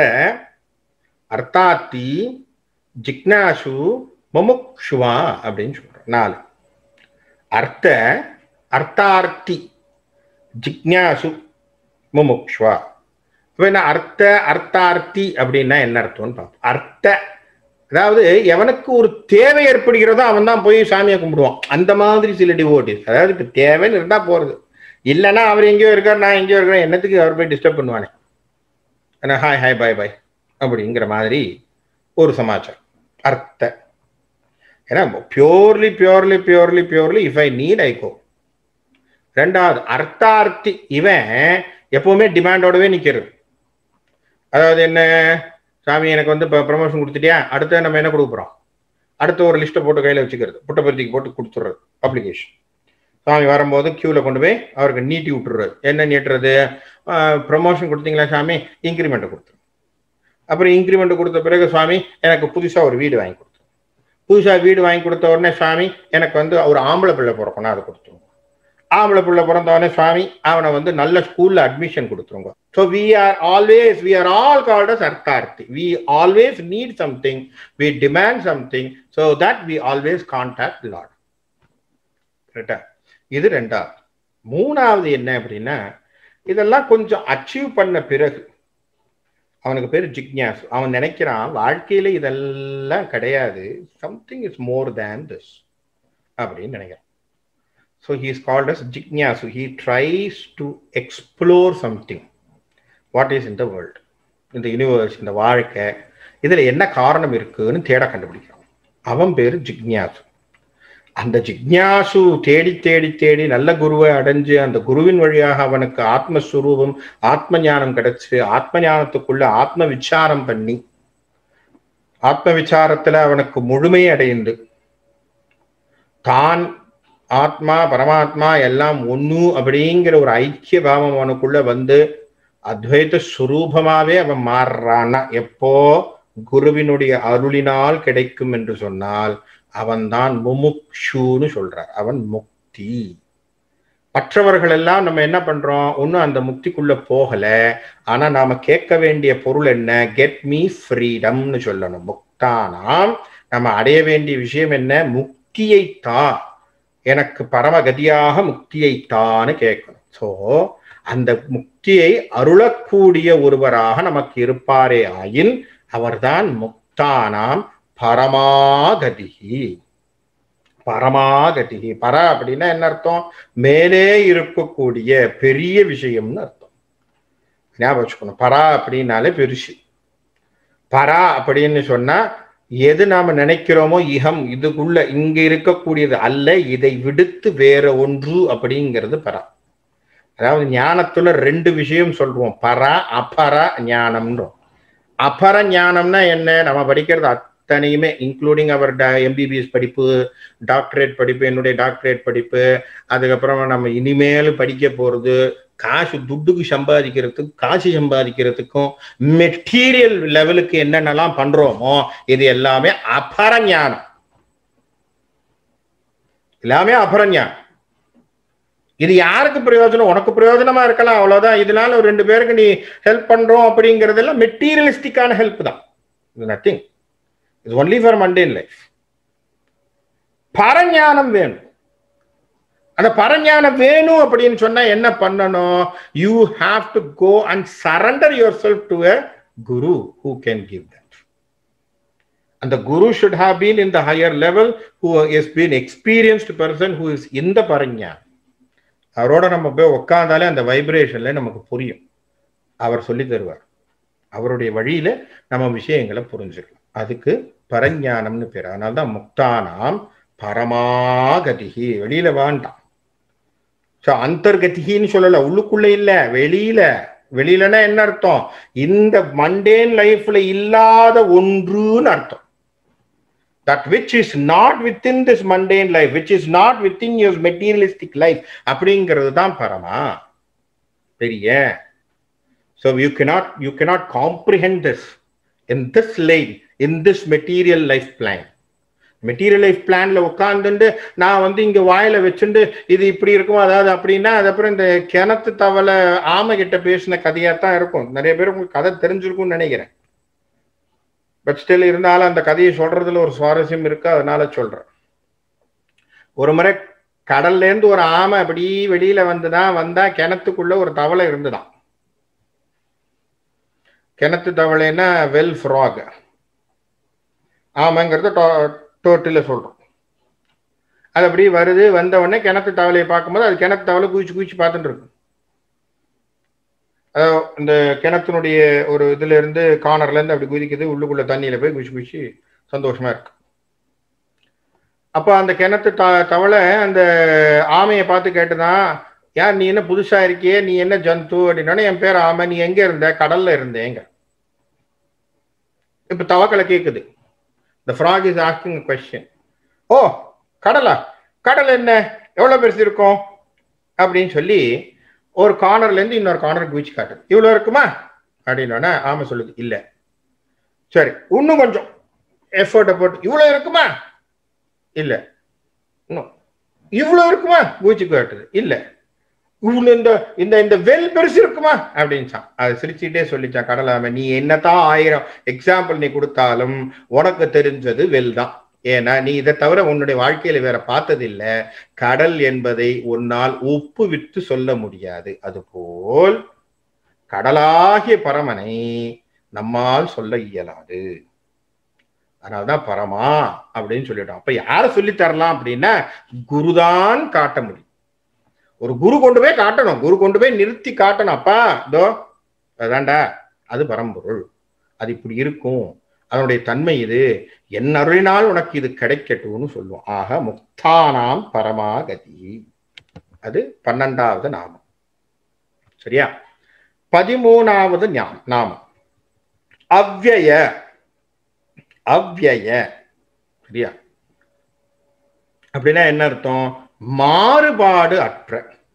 அர்த்தாத்தி ஜிக்னாசு முமுக்ஷுவா அப்படின்னு சொல்றோம் நாலு அர்த்த அர்த்தார்த்தி ஜிக்னாசு முமுக்ஷுவா இப்போ என்ன அர்த்த அர்த்தார்த்தி அப்படின்னா என்ன அர்த்தம்னு பார்ப்போம் அர்த்த அதாவது எவனுக்கு ஒரு தேவை ஏற்படுகிறதோ அவன் தான் போய் சாமியை கும்பிடுவான் அந்த மாதிரி சில டிவோட்டிஸ் அதாவது இப்போ தேவைன்னு இருந்தா போறது இல்லைன்னா அவர் எங்கேயோ இருக்கார் நான் எங்கேயோ இருக்கிறேன் என்னத்துக்கு அவர் போய் டிஸ்டர்ப் பண்ணுவானே ஏன்னா ஹாய் ஹாய் பாய் பாய் அப்படிங்கிற மாதிரி ஒரு சமாச்சாரம் அர்த்த ஏன்னா purely purely purely purely if I need I go ரெண்டாவது அர்த்தார்த்தி இவன் எப்பவுமே டிமாண்டோடவே நிக்கிறது அதாவது என்ன சாமி எனக்கு வந்து இப்போ ப்ரமோஷன் கொடுத்துட்டியா அடுத்து நம்ம என்ன கொடுக்குறோம் அடுத்து ஒரு லிஸ்ட்டை போட்டு கையில் வச்சுக்கிறது புட்டபர்த்திக்கு போட்டு கொடுத்துட்றது அப்ளிகேஷன் சாமி வரும்போது க்யூவில் கொண்டு போய் அவருக்கு நீட்டி விட்டுறது என்ன நீட்டுறது ப்ரமோஷன் கொடுத்தீங்களா சாமி இன்க்ரிமெண்ட்டை கொடுத்துரு அப்புறம் இன்க்ரிமெண்ட் கொடுத்த பிறகு சுவாமி எனக்கு புதுசாக ஒரு வீடு வாங்கி கொடுத்துரு புதுசாக வீடு வாங்கி கொடுத்த உடனே சுவாமி எனக்கு வந்து ஒரு ஆம்பளை பிள்ளை பிறக்கணும் அதை கொடுத்துருங்க ஆம்பளை பிள்ளை பிறந்தவொடனே சுவாமி அவனை வந்து நல்ல ஸ்கூல்ல அட்மிஷன் கொடுத்துருங்க so we are always we are all called as அர்த்தார்த்தி we always need something we demand something so that we always contact lot கரெக்டா இது ரெண்டாவது மூணாவது என்ன அப்படின்னா இதெல்லாம் கொஞ்சம் அச்சீவ் பண்ண பிறகு அவனுக்கு பேர் ஜிக்யாஸ் அவன் நினைக்கிறான் வாழ்க்கையில இதெல்லாம் கிடையாது something is more than this அப்படின்னு நினைக்கிறான் so he is called as ஜிக்யாசு he tries to explore something what is in the world இந்த யூனிவர்ஸ் இந்த வாழ்க்கை இதில் என்ன காரணம் இருக்குன்னு தேட கண்டுபிடிக்கிறான் அவன் பேர் ஜிக்யாசு அந்த ஜிக்யாசு தேடி தேடி தேடி நல்ல குருவை அடைஞ்சு அந்த குருவின் வழியாக அவனுக்கு ஆத்மஸ்வரூபம் ஆத்ம ஞானம் கிடைச்சு ஆத்ம ஞானத்துக்குள்ள ஆத்ம விசாரம் பண்ணி ஆத்ம விசாரத்துல அவனுக்கு முழுமை அடைந்து தான் ஆத்மா பரமாத்மா எல்லாம் ஒண்ணு அப்படிங்கிற ஒரு ஐக்கிய பாவம் அவனுக்குள்ள வந்து அத்வைத சுரூபமாவே அவன் மாறுறான்னா எப்போ குருவினுடைய அருளினால் கிடைக்கும் என்று சொன்னால் அவன்தான் முமுக்ஷுன்னு சொல்றார் அவன் முக்தி மற்றவர்கள் எல்லாம் நம்ம என்ன பண்றோம் ஒன்றும் அந்த முக்திக்குள்ள போகல ஆனா நாம கேட்க வேண்டிய பொருள் என்ன கெட் மீ ஃப்ரீடம்னு சொல்லணும் முக்தானாம் நம்ம அடைய வேண்டிய விஷயம் என்ன முக்தியை தா எனக்கு பரமகதியாக முக்தியை தான்னு கேட்கணும் ஸோ அந்த முக்தியை அருளக்கூடிய ஒருவராக நமக்கு இருப்பாரே ஆயின் அவர்தான் முக்தானாம் பரமாகதிகி பரமாகதிகி பர அப்படின்னா என்ன அர்த்தம் மேலே இருக்கக்கூடிய பெரிய விஷயம்னு அர்த்தம் ஞாபகம் வச்சுக்கணும் பரா அப்படின்னாலே பெருசு பரா அப்படின்னு சொன்னா எது நாம நினைக்கிறோமோ இகம் இதுக்குள்ள இங்க இருக்கக்கூடியது அல்ல இதை விடுத்து வேற ஒன்று அப்படிங்கிறது பரா அதாவது ஞானத்துல ரெண்டு விஷயம் சொல்றோம் பரா அபர ஞானம்ன்றோம் அபர ஞானம்னா என்ன நம்ம படிக்கிறது அத்தனையுமே இன்க்ளூடிங் அவர் எம்பிபிஎஸ் படிப்பு டாக்டரேட் படிப்பு என்னுடைய டாக்டரேட் படிப்பு அதுக்கப்புறம் நம்ம இனிமேல் படிக்க போறது காசு துட்டுக்கு சம்பாதிக்கிறதுக்கு காசு சம்பாதிக்கிறதுக்கும் மெட்டீரியல் லெவலுக்கு என்னென்னலாம் பண்றோமோ இது எல்லாமே அபர ஞானம் எல்லாமே அபர ஞானம் இது யாருக்கு பிரயோஜனம் உனக்கு பிரயோஜனமா இருக்கலாம் அவ்வளவுதான் இதனால ஒரு ரெண்டு பேருக்கு நீ ஹெல்ப் பண்றோம் அப்படிங்கறதெல்லாம் மெட்டீரியலிஸ்டிக்கான ஹெல்ப் தான் இது நத்திங் இது ஒன்லி ஃபார் மண்டேன் லைஃப் பரஞானம் வேணும் அந்த பரஞானம் வேணும் அப்படின்னு சொன்னா என்ன பண்ணணும் you have to go and surrender yourself to a guru who can give that அந்த guru should have been in the higher level who is been experienced person who is இந்த பரஞானம் அவரோட நம்ம போய் உட்காந்தாலே அந்த வைப்ரேஷன்ல நமக்கு புரியும் அவர் சொல்லி தருவார் அவருடைய வழியில நம்ம விஷயங்களை புரிஞ்சுக்கலாம் அதுக்கு பரஞானம்னு பேர் அதனால்தான் முக்தானாம் பரமாகதிகி வெளியில வேண்டாம் ஸோ அந்தர்கதிகின்னு சொல்லல உள்ளுக்குள்ள இல்ல வெளியில வெளியிலன்னா என்ன அர்த்தம் இந்த மண்டேன் லைஃப்ல இல்லாத ஒன்றுன்னு அர்த்தம் that which is not within this mundane life which is not within your materialistic life அப்படிங்கிறது தான் பரமா பெரிய so you cannot you cannot comprehend this in this lane in this material life plan material life பிளான்ல உட்காந்துட்டு நான் வந்து இங்க வாயில வச்சுட்டு இது இப்படி இருக்கும் அதாவது அப்படின்னா அது அப்புறம் இந்த கிணத்து தவளை ஆமை கிட்ட பேசின கதையா தான் இருக்கும் நிறைய பேர் உங்களுக்கு கதை தெரிஞ்சிருக்கும்னு நினைக்கிறேன் பட் ஸ்டில் இருந்தாலும் அந்த கதையை சொல்றதுல ஒரு சுவாரஸ்யம் இருக்கு அதனால சொல்றேன் ஒரு முறை கடல்ல இருந்து ஒரு ஆமை அப்படி வெளியில வந்துதான் வந்தா கிணத்துக்குள்ள ஒரு தவளை இருந்துதான் கிணத்து தவளைன்னா வெல் ஃப்ராக் ஆமைங்கிறத டோட்டில சொல்றோம் அது அப்படி வருது வந்த உடனே கிணத்து தவளையை பார்க்கும்போது அது கிணத்து தவளை குதிச்சு குதிச்சு பார்த்துட்டு இருக்கும் இந்த கிணத்தினுடைய ஒரு இதுல இருந்து கார்னர்ல இருந்து அப்படி குதிக்குது உள்ளுக்குள்ள தண்ணியில போய் குதிச்சு குதிச்சு சந்தோஷமா இருக்கு அப்ப அந்த கிணத்து த தவளை அந்த ஆமையை பார்த்து கேட்டுதான் யார் நீ என்ன புதுசா இருக்கியே நீ என்ன ஜந்து அப்படின்னா என் பேர் ஆமை நீ எங்க இருந்த கடல்ல இருந்தேங்க இப்ப தவக்களை கேக்குது the frog is asking question ஓ கடலா கடல் என்ன எவ்வளவு பெருசு இருக்கும் அப்படின்னு சொல்லி ஒரு கார்னர்ல இருந்து இன்னொரு கார்னர் குவிச்சு காட்டுது இவ்வளவு இருக்குமா அப்படின்னோடனே ஆமா சொல்லுது இல்ல சரி இன்னும் கொஞ்சம் எஃபர்ட்டை போட்டு இவ்வளவு இருக்குமா இல்ல இன்னும் இவ்வளவு இருக்குமா குவிச்சு காட்டுது இல்ல இவ்வளவு இந்த இந்த இந்த வெல் பெருசு இருக்குமா அப்படின்ச்சான் அது சிரிச்சுட்டே சொல்லிச்சான் கடலாம நீ என்னதான் ஆயிரம் எக்ஸாம்பிள் நீ கொடுத்தாலும் உனக்கு தெரிஞ்சது வெல் தான் ஏன்னா நீ இதை தவிர உன்னுடைய வாழ்க்கையில வேற பார்த்ததில்ல கடல் என்பதை உன்னால் ஒப்பு விட்டு சொல்ல முடியாது அதுபோல் கடலாகிய பரமனை நம்மால் சொல்ல இயலாது அதனால்தான் பரமா அப்படின்னு சொல்லிட்டோம் அப்ப யார சொல்லி தரலாம் அப்படின்னா குருதான் காட்ட முடியும் ஒரு குரு கொண்டு போய் காட்டணும் குரு கொண்டு போய் நிறுத்தி காட்டணும் அப்பா இதோ அதான்டா அது பரம்பொருள் அது இப்படி இருக்கும் அதனுடைய தன்மை இது என் அருளினால் உனக்கு இது கிடைக்கட்டும்னு சொல்லுவோம் ஆக முக்தானாம் பரமாகதி அது பன்னெண்டாவது நாமம் சரியா பதிமூணாவது நாமம் அவ்வய அவ்வய சரியா அப்படின்னா என்ன அர்த்தம் மாறுபாடு அற்ற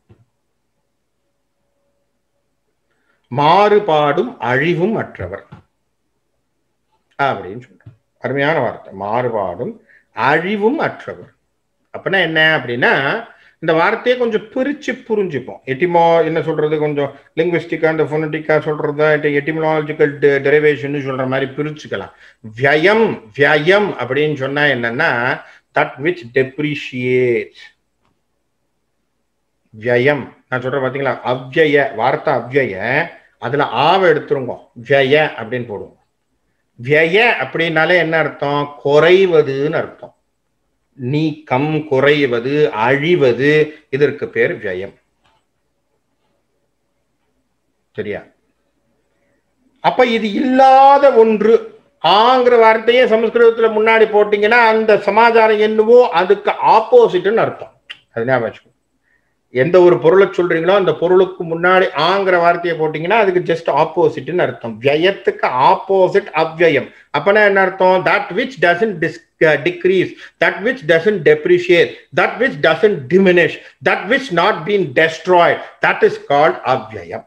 மாறுபாடும் அழிவும் அற்றவர் அப்படின்னு சொல்றோம் அருமையான வார்த்தை மாறுபாடும் அழிவும் அற்றவர் அப்படின்னா என்ன அப்படின்னா இந்த வார்த்தையை கொஞ்சம் பிரிச்சு புரிஞ்சுப்போம் எட்டிமோ என்ன சொல்றது கொஞ்சம் லிங்குவிஸ்டிக்கா இந்த ஃபோனட்டிக்கா சொல்றதா எட்டிமலாஜிக்கல் டெரிவேஷன் சொல்ற மாதிரி பிரிச்சுக்கலாம் வியம் வியம் அப்படின்னு சொன்னா என்னன்னா தட் விச் டெப்ரிஷியேட் வியம் நான் சொல்றேன் பாத்தீங்களா அவ்யய வார்த்தை அவ்யய அதுல ஆவ எடுத்துருங்க விய அப்படின்னு போடுவோம் விய அப்படின்னாலே என்ன அர்த்தம் குறைவதுன்னு அர்த்தம் நீக்கம் குறைவது அழிவது இதற்கு பேர் வியம் சரியா அப்ப இது இல்லாத ஒன்று ஆங்கிற வார்த்தையே சமஸ்கிருதத்துல முன்னாடி போட்டீங்கன்னா அந்த சமாச்சாரம் என்னவோ அதுக்கு ஆப்போசிட்னு அர்த்தம் அது ஞாபகம் வச்சுக்கோ. எந்த ஒரு பொருளை சொல்றீங்களோ அந்த பொருளுக்கு முன்னாடி ஆங்கிற வார்த்தையை போட்டீங்கன்னா அதுக்கு ஜஸ்ட் ஆப்போசிட்னு அர்த்தம் வியத்துக்கு ஆப்போசிட் அவ்யயம் அப்பனா என்ன அர்த்தம் that which doesn't decrease that which doesn't depreciate that which doesn't diminish that which not been destroyed that is called அவ்யயம்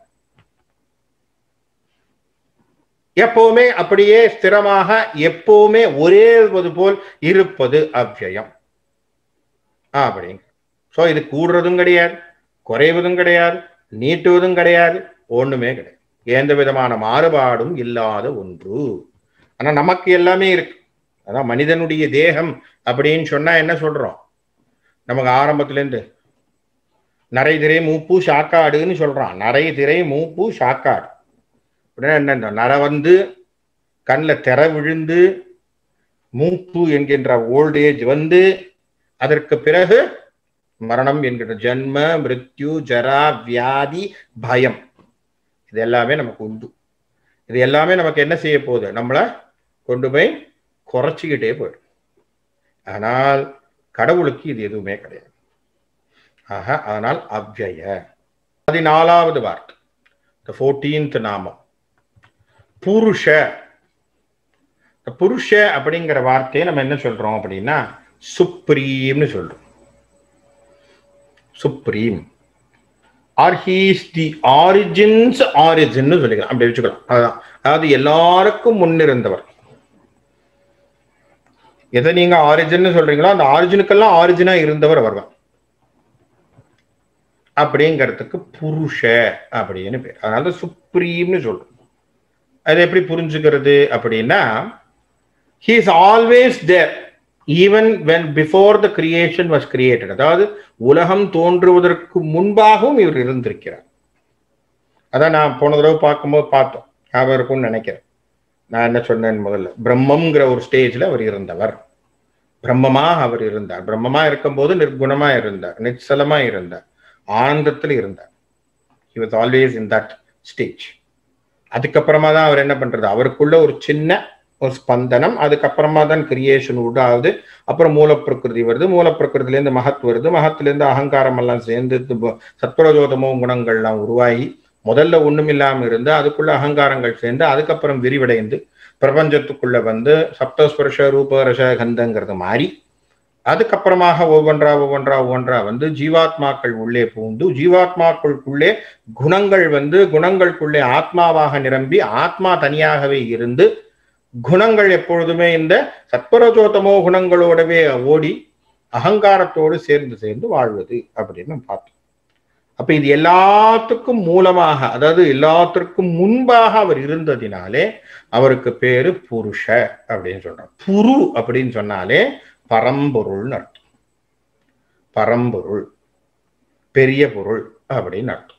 எப்பவுமே அப்படியே ஸ்திரமாக எப்பவுமே ஒரே போல் இருப்பது அவ்யயம் அப்படிங்க ஸோ இது கூடுறதும் கிடையாது குறைவதும் கிடையாது நீட்டுவதும் கிடையாது ஒண்ணுமே கிடையாது எந்த விதமான மாறுபாடும் இல்லாத ஒன்று ஆனா நமக்கு எல்லாமே இருக்கு அதான் மனிதனுடைய தேகம் அப்படின்னு சொன்னா என்ன சொல்றோம் நமக்கு ஆரம்பத்துல இருந்து நரை திரை மூப்பு சாக்காடுன்னு சொல்றான் நரை திரை மூப்பு சாக்காடு அப்படின்னா என்ன இந்த நரை வந்து கண்ணில் திற விழுந்து மூப்பு என்கின்ற ஓல்டேஜ் வந்து அதற்கு பிறகு மரணம் என்கிற ஜென்ம மிருத்யு ஜரா வியாதி பயம் இது எல்லாமே நமக்கு உண்டு இது எல்லாமே நமக்கு என்ன செய்ய போகுது நம்மளை கொண்டு போய் குறைச்சிக்கிட்டே போயிடும் ஆனால் கடவுளுக்கு இது எதுவுமே கிடையாது ஆக அதனால் அவ்யய பதினாலாவது வார்த்தை ஃபோர்டீன்த் நாமம் புருஷ இந்த புருஷ அப்படிங்கிற வார்த்தையை நம்ம என்ன சொல்றோம் அப்படின்னா சுப்ரீம்னு சொல்றோம் supreme are his the origins origin சொல்லிக்கலாம் அப்படி வச்சுக்கலாம் அதுதான் அதாவது எல்லாருக்கும் முன்னிருந்தவர் எதை நீங்க ஆரிஜின் சொல்றீங்களோ அந்த ஆரிஜினுக்கெல்லாம் ஆரிஜினா இருந்தவர் அவர் தான் அப்படிங்கிறதுக்கு புருஷ அப்படின்னு பேர் அதனால சுப்ரீம்னு சொல்றோம் அது எப்படி புரிஞ்சுக்கிறது அப்படின்னா he is always there even when before the creation was created அதாவது உலகம் தோன்றுவதற்கு முன்பாகவும் இவர் இருந்திருக்கிறார் அதான் நான் போன தடவை பார்க்கும்போது பார்த்தோம் ஞாபகம் இருக்கும்னு நினைக்கிறேன் நான் என்ன சொன்னேன் முதல்ல பிரம்மங்கிற ஒரு ஸ்டேஜ்ல அவர் இருந்தவர் பிரம்மமா அவர் இருந்தார் பிரம்மமா இருக்கும்போது நிர்குணமா இருந்தார் நிச்சலமா இருந்தார் ஆனந்தத்தில் இருந்தார் he was always in that stage அதுக்கப்புறமா தான் அவர் என்ன பண்றது அவருக்குள்ள ஒரு சின்ன ஒரு ஸ்பந்தனம் அதுக்கப்புறமா தான் கிரியேஷன் உண்டாகுது அப்புறம் மூலப்பிரகிருதி வருது மூலப்பிரகிருதிலேருந்து மகத் வருது மகத்திலேருந்து அகங்காரம் எல்லாம் சேர்ந்து சத்வரஜோதமோ குணங்கள்லாம் உருவாகி முதல்ல ஒண்ணும் இல்லாம இருந்து அதுக்குள்ள அகங்காரங்கள் சேர்ந்து அதுக்கப்புறம் விரிவடைந்து பிரபஞ்சத்துக்குள்ள வந்து சப்தஸ்பர்ஷ ரூபரச கந்தங்கிறது மாறி அதுக்கப்புறமாக ஒவ்வொன்றா ஒவ்வொன்றா ஒவ்வொன்றா வந்து ஜீவாத்மாக்கள் உள்ளே பூந்து ஜீவாத்மாக்களுக்குள்ளே குணங்கள் வந்து குணங்களுக்குள்ளே ஆத்மாவாக நிரம்பி ஆத்மா தனியாகவே இருந்து குணங்கள் எப்பொழுதுமே இந்த சத்வரஜோதமோ குணங்களோடவே ஓடி அகங்காரத்தோடு சேர்ந்து சேர்ந்து வாழ்வது அப்படின்னு பார்த்தோம் அப்ப இது எல்லாத்துக்கும் மூலமாக அதாவது எல்லாத்திற்கும் முன்பாக அவர் இருந்ததினாலே அவருக்கு பேரு புருஷ அப்படின்னு சொல்றார் புரு அப்படின்னு சொன்னாலே பரம்பொருள்னு அர்த்தம் பரம்பொருள் பெரிய பொருள் அப்படின்னு அர்த்தம்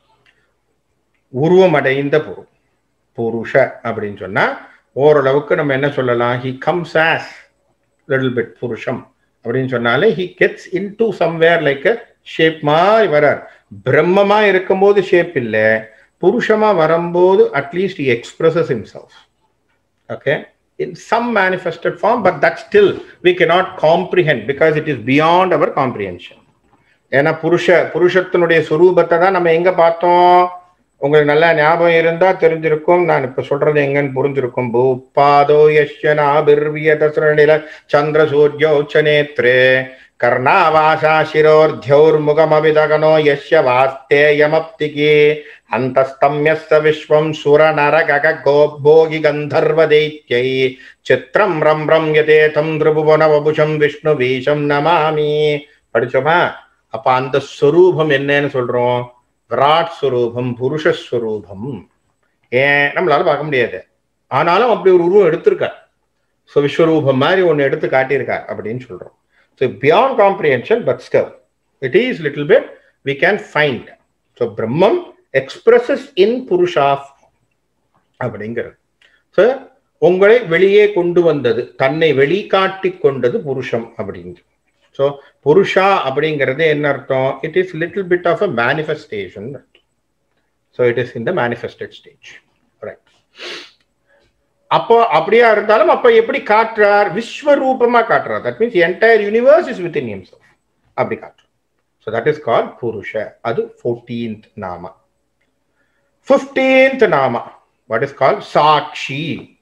உருவமடைந்த பொருள் புருஷ அப்படின்னு சொன்னா ஓரளவுக்கு நம்ம என்ன சொல்லலாம் he comes as little bit புருஷம் அப்படின்னு சொன்னாலே he gets in to somewhere like shape மாதிரி வரார் பிரம்மமா இருக்கும்போது ஷேப் இல்லை புருஷமா வரும்போது at least he expresses himself okay in some manifested form, but that still we cannot comprehend because it is beyond our comprehension. ஏன்னா புருஷ புருஷத்தினுடைய சுரூபத்தை தான் நம்ம எங்க பார்த்தோம் உங்களுக்கு நல்லா ஞாபகம் இருந்தா தெரிஞ்சிருக்கும் நான் இப்ப சொல்றது எங்கன்னு புரிஞ்சிருக்கும் பூப்பாதோ யஷ்யனாபிர்வியதசுரநில சந்திர சூரியோச்சநேத்ரே கர்ணாவாசா சிரோர்த்தியௌர்முகமவிதகனோ யஷ்ய வாஸ்தேயமப்திகே அந்தஸ்தம்யஸ்த விஸ்வம் சுரநர ககோபோகி கந்தர்வ தைத்யை சித்திரம் ரம் ரம் யதேதம் திரிபுவன வபுஷம் விஷ்ணு வீஷம் நமாமி படிச்சோமா அப்ப அந்த ஸ்வரூபம் என்னன்னு சொல்றோம் விராட் ஸ்வரூபம் புருஷஸ்வரூபம் ஏன் நம்மளால பார்க்க முடியாது ஆனாலும் அப்படி ஒரு உருவம் எடுத்திருக்கார் ஸோ விஸ்வரூபம் மாதிரி ஒன்று எடுத்து காட்டியிருக்கார் அப்படின்னு சொல்றோம் so beyond comprehension but stove it is little bit we can find so பிரம்மம் எக்ஸ்பிரஸஸ் இன் புருஷா அப்படிங்கிறது ஸோ உங்களை வெளியே கொண்டு வந்தது தன்னை வெளிக்காட்டி கொண்டது புருஷம் அப்படிங்கிறது ஸோ புருஷா அப்படிங்கிறது என்ன அர்த்தம் it is little bit of a manifestation so it is in the manifested stage right அப்போ அப்படியா இருந்தாலும் அப்ப எப்படி காட்டுறார் விஸ்வரூபமா காட்டுறார் that means entire universe is within himself அப்படி காட்டுறார் ஸோ தட் இஸ் கால் புருஷ அது ஃபோர்டீன்த் நாமா ஃபிஃப்டீன்த் நாமா வாட் இஸ் கால் சாட்சி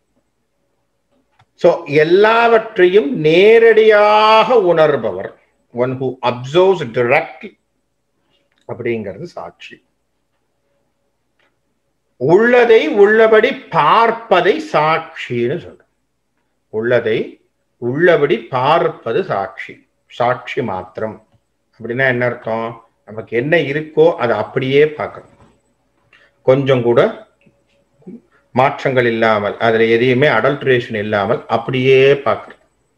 ஸோ எல்லாவற்றையும் நேரடியாக உணர்பவர் ஒன் ஹூ அப்சர்வ்ஸ் டிரெக்ட்லி அப்படிங்கிறது சாட்சி உள்ளதை உள்ளபடி பார்ப்பதை சாட்சின்னு சொல்றோம் உள்ளதை உள்ளபடி பார்ப்பது சாட்சி சாட்சி மாத்திரம் அப்படின்னா என்ன அர்த்தம் நமக்கு என்ன இருக்கோ அதை அப்படியே பார்க்கணும் கொஞ்சம் கூட மாற்றங்கள் இல்லாமல் அதுல எதையுமே அடல்ட்ரேஷன் இல்லாமல் அப்படியே பார்க்கணும்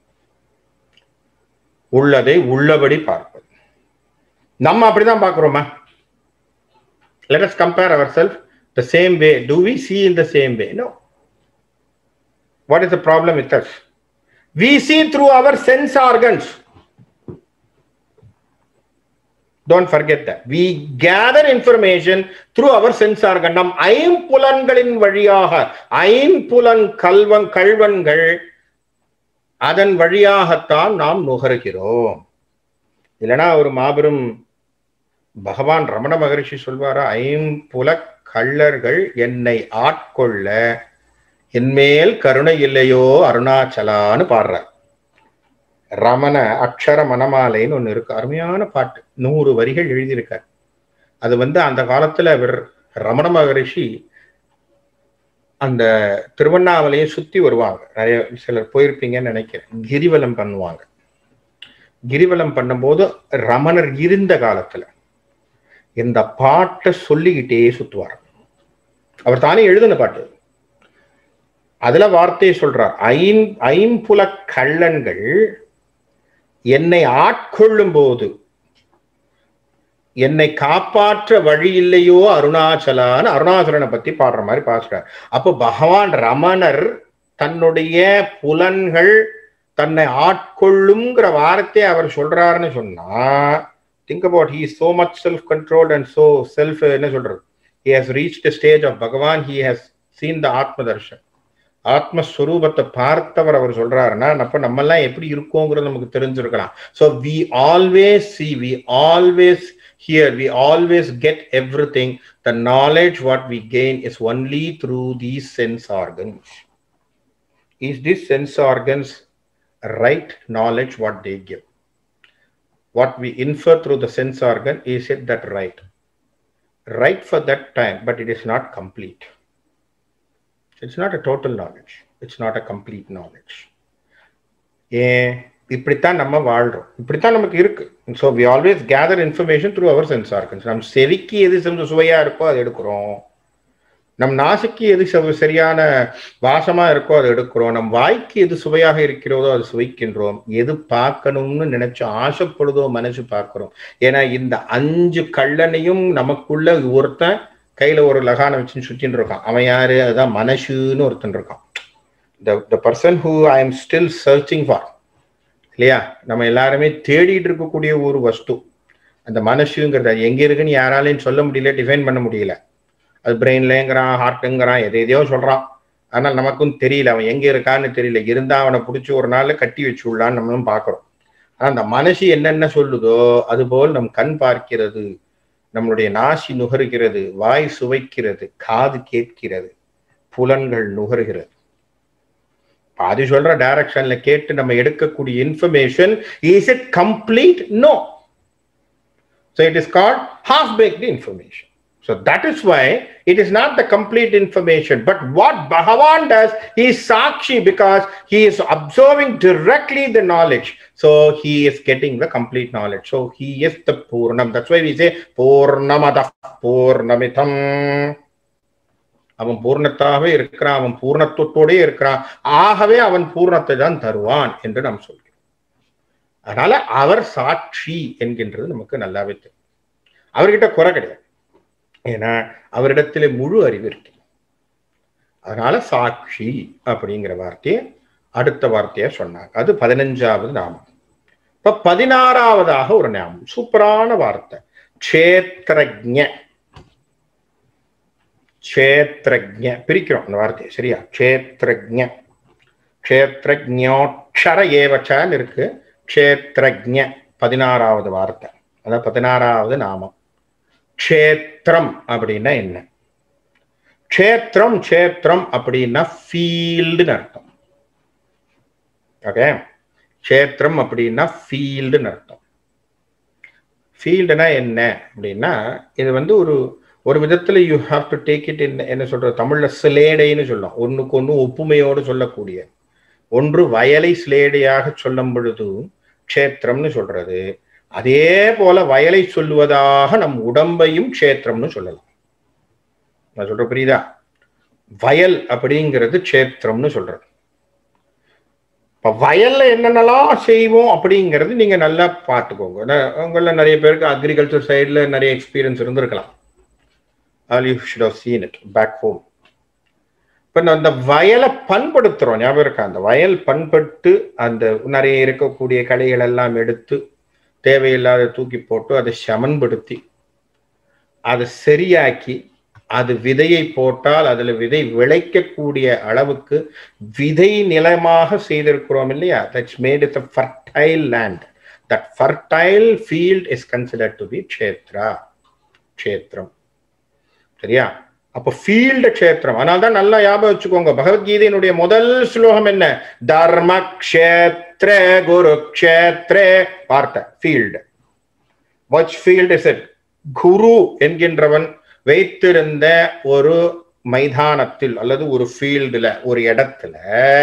உள்ளதை உள்ளபடி பார்ப்பது நம்ம அப்படிதான் பார்க்கிறோமா let us compare our self the same way. Do we see in the same way? No. What is the problem with us? We see through our sense organs. Don't forget that. We gather information through our sense organ. நம் ஐம்புலன்களின் வழியாக ஐம்புலன் கல்வன் கல்வன்கள் அதன் வழியாகத்தான் நாம் நுகர்கிறோம் இல்லைன்னா ஒரு மாபெரும் பகவான் ரமண மகரிஷி சொல்வாரா ஐம்புல கள்ளர்கள் என்னை ஆட்கொள்ள என்மேல் கருணை இல்லையோ அருணாச்சலான்னு பாடுறார் ரமண அக்ஷர மணமாலைன்னு ஒன்று இருக்கு அருமையான பாட்டு நூறு வரிகள் எழுதியிருக்கார் அது வந்து அந்த காலத்துல அவர் ரமண மகரிஷி அந்த திருவண்ணாமலையை சுத்தி வருவாங்க நிறைய சிலர் போயிருப்பீங்கன்னு நினைக்கிறேன் கிரிவலம் பண்ணுவாங்க கிரிவலம் பண்ணும்போது ரமணர் இருந்த காலத்துல இந்த பாட்டை சொல்லிக்கிட்டே சுத்துவார் அவர் தானே எழுதின பாட்டு அதுல வார்த்தையை சொல்றார் ஐம் ஐம்புல கள்ளன்கள் என்னை ஆட்கொள்ளும் போது என்னை காப்பாற்ற வழி இல்லையோ அருணாச்சலான்னு அருணாச்சலனை பத்தி பாடுற மாதிரி பாசுறார் அப்போ பகவான் ரமணர் தன்னுடைய புலன்கள் தன்னை ஆட்கொள்ளுங்கிற வார்த்தையை அவர் சொல்றாருன்னு சொன்னா think about he so much self control and so self என்ன சொல்றது he has reach the stage of Bhagavan he has seen the ஆத்ம தர்ஷன் ஆத்மஸ்வரூபத்தை பார்த்தவர் அவர் சொல்றாருன்னா அப்ப நம்ம எல்லாம் எப்படி இருக்கோங்கிறது நமக்கு தெரிஞ்சிருக்கலாம் so we always see we always hear we always get everything the knowledge what we gain is only through these sense organs is this sense organs right knowledge what they give what we infer through the sense organ is it that right right for that time but it is not complete it's not a total knowledge it's not a complete knowledge ஏன் இப்படித்தான் நம்ம வாழ்றோம் இப்படித்தான் நமக்கு இருக்கு so we always gather information through our sense organs நம்ம செவிக்கு எது செஞ்சு சுவையா இருக்கோ அதை எடுக்கிறோம் நம் நாசிக்கு எது சரியான வாசமா இருக்கோ அதை எடுக்கிறோம் நம் வாய்க்கு எது சுவையாக இருக்கிறதோ அது சுவைக்கின்றோம் எது பார்க்கணும்னு நினைச்சு ஆசைப்படுதோ மனசு பார்க்கிறோம் ஏன்னா இந்த அஞ்சு கள்ளனையும் நமக்குள்ள ஒருத்தன் கையில ஒரு லகான வச்சுன்னு சுத்தின்னு இருக்கான் அவன் யாரு அதுதான் மனசுன்னு ஒருத்தன் இருக்கான் the person who I am still searching for இல்லையா நம்ம எல்லாருமே தேடிட்டு இருக்கக்கூடிய ஒரு வஸ்து அந்த மனசுங்கிறது எங்க இருக்குன்னு யாராலையும் சொல்ல முடியல டிஃபைன் பண்ண முடியல அது பிரெயின்லங்கிறான் ஹார்ட்டுங்கிறான் எதை எதையோ சொல்றான் ஆனால் நமக்கும் தெரியல அவன் எங்க இருக்கான்னு தெரியல இருந்தா அவனை பிடிச்சி ஒரு நாள் கட்டி வச்சு விடலான்னு நம்மளும் பார்க்கிறோம் ஆனா அந்த மனசு என்னென்ன சொல்லுதோ அதுபோல் நம் கண் பார்க்கிறது நம்மளுடைய நாசி நுகர்கிறது வாய் சுவைக்கிறது காது கேட்கிறது புலன்கள் நுகர்கிறது பாதி சொல்ற டைரக்ஷன்ல கேட்டு நம்ம எடுக்கக்கூடிய information is it complete no so it is called half baked information So that is why it is not the complete information. But what Bhagavan does, he is Sakshi because he is observing directly the knowledge. So he is getting the complete knowledge. So he is the Purnam. That's why we say Purnamada Purnamitam. அவன் பூர்ணத்தாகவே இருக்கிறான் அவன் பூர்ணத்துவத்தோடே இருக்கிறான் ஆகவே அவன் பூர்ணத்தை தான் தருவான் என்று நாம் சொல்கிறோம் அதனால அவர் சாட்சி என்கின்றது நமக்கு நல்லாவே தெரியும் அவர்கிட்ட குறை கிடையாது ஏன்னா அவரிடத்திலே முழு அறிவு இருக்கு அதனால சாட்சி அப்படிங்கிற வார்த்தையை அடுத்த வார்த்தையா சொன்னாங்க அது பதினஞ்சாவது நாமம் இப்ப பதினாறாவதாக ஒரு நாமம் சூப்பரான வார்த்தை க்ஷேத்ரஜ க்ஷேத்ரஜ பிரிக்கிறோம் அந்த வார்த்தையை சரியா க்ஷேத்ரஜ க்ஷேத்ரஜோட்சர ஏவச்சான்னு இருக்கு க்ஷேத்ரஜ பதினாறாவது வார்த்தை அதான் பதினாறாவது நாமம் க்ஷேத்திரம் அப்படின்னா என்ன க்ஷேத்திரம் க்ஷேத்திரம் அப்படின்னா ஃபீல்டுன்னு அர்த்தம் ஓகே க்ஷேத்திரம் அப்படின்னா ஃபீல்டுன்னு அர்த்தம் ஃபீல்டுனா என்ன அப்படின்னா இது வந்து ஒரு ஒரு விதத்துல you have to take it in என்ன சொல்றது தமிழ்ல சிலேடைன்னு சொல்லலாம் ஒண்ணுக்கு ஒன்று ஒப்புமையோடு சொல்லக்கூடிய ஒன்று வயலை சிலேடையாக சொல்லும் பொழுது க்ஷேத்திரம்னு சொல்றது அதே போல வயலை சொல்லுவதாக நம் உடம்பையும் க்ஷேத்திரம்னு சொல்லலாம் நான் சொல்ற புரியுதா வயல் அப்படிங்கிறது க்ஷேத்திரம்னு சொல்றது இப்ப வயல்ல என்னென்னலாம் செய்வோம் அப்படிங்கிறது நீங்க நல்லா பார்த்துக்கோங்க உங்கள நிறைய பேருக்கு அக்ரிகல்ச்சர் சைட்ல நிறைய எக்ஸ்பீரியன்ஸ் இருந்திருக்கலாம் all you should have seen it back home இப்ப அந்த வயலை பண்படுத்துறோம் ஞாபகம் இருக்கா அந்த வயல் பண்பட்டு அந்த நிறைய இருக்கக்கூடிய களைகள் எல்லாம் எடுத்து தேவையில்லாத தூக்கி போட்டு அதை சமன்படுத்தி அதை சரியாக்கி அது விதையை போட்டால் அதுல விதை விளைக்கக்கூடிய அளவுக்கு விதை நிலமாக செய்திருக்கிறோம் இல்லையா that's made it fertile land that fertile field is considered to be க்ஷேத்ரா க்ஷேத்திரம் சரியா அப்ப ஃபீல்டு க்ஷேத்திரம் அதனால தான் நல்லா ஞாபகம் வச்சுக்கோங்க பகவத்கீதையினுடைய முதல் ஸ்லோகம் என்ன தர்ம க்ஷேத்ர குரு க்ஷேத்ர வார்த்தை field which field is it குரு என்கின்றவன் வைத்திருந்த ஒரு மைதானத்தில் அல்லது ஒரு ஃபீல்டுல ஒரு இடத்துல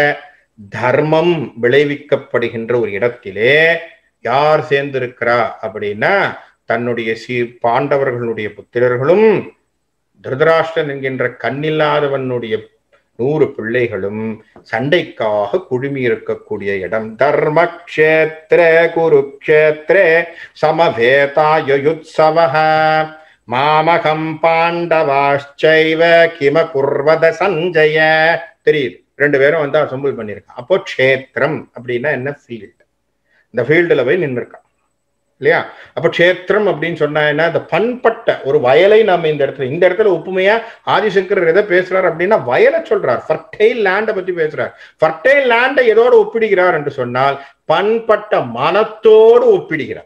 தர்மம் விளைவிக்கப்படுகின்ற ஒரு இடத்திலே யார் சேர்ந்திருக்கிறா அப்படின்னா தன்னுடைய சீ பாண்டவர்களுடைய புத்திரர்களும் திருதராஷ்டிரன் என்கின்ற கண்ணில்லாதவனுடைய நூறு பிள்ளைகளும் சண்டைக்காக குழுமி இருக்கக்கூடிய இடம் தர்ம கஷேத்திர குருக்ஷேத்திர சமவேதாயுத்சவ மாமகம் பாண்டவாச்சைவ கிம குர்வத சஞ்சய தெரியுது ரெண்டு பேரும் வந்து அசம்பிள் பண்ணியிருக்கான் அப்போ க்ஷேத்திரம் அப்படின்னா என்ன ஃபீல்டு இந்த ஃபீல்டுல போய் நின்றுருக்கான் இல்லையா அப்ப க்ஷேத்திரம் அப்படின்னு சொன்னா என்ன இந்த பண்பட்ட ஒரு வயலை நம்ம இந்த இடத்துல இந்த இடத்துல ஒப்புமையா ஆதிசங்கர் எதை பேசுறாரு அப்படின்னா வயலை சொல்றார் ஃபர்டைல் லேண்டை பத்தி பேசுறார் ஃபர்டைல் லேண்டை எதோடு ஒப்பிடுகிறார் என்று சொன்னால் பண்பட்ட மனத்தோடு ஒப்பிடுகிறார்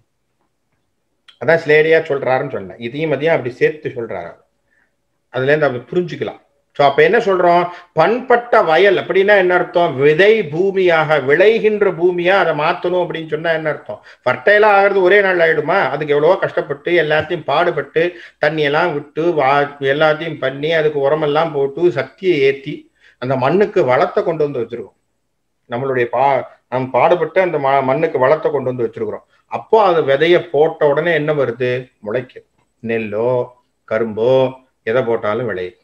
அதான் ஸ்லேடியா சொல்றாருன்னு சொன்னேன் இதையும் அதையும் அப்படி சேர்த்து சொல்றாரு அதுல இருந்து அப்படி புரிஞ்சுக்கலாம் ஸோ அப்ப என்ன சொல்றோம் பண்பட்ட வயல் அப்படின்னா என்ன அர்த்தம் விதை பூமியாக விளைகின்ற பூமியா அதை மாத்தணும் அப்படின்னு சொன்னா என்ன அர்த்தம் ஃபர்டைலா ஆகிறது ஒரே நாள் ஆயிடுமா அதுக்கு எவ்வளவோ கஷ்டப்பட்டு எல்லாத்தையும் பாடுபட்டு தண்ணியெல்லாம் விட்டு வா எல்லாத்தையும் பண்ணி அதுக்கு உரமெல்லாம் போட்டு சக்தியை ஏற்றி அந்த மண்ணுக்கு வளத்தை கொண்டு வந்து வச்சிருக்கோம் நம்மளுடைய பா நம் பாடுபட்டு அந்த மண்ணுக்கு வளத்தை கொண்டு வந்து வச்சிருக்கிறோம் அப்போ அது விதைய போட்ட உடனே என்ன வருது முளைக்குது நெல்லோ கரும்போ எதை போட்டாலும் விளையுது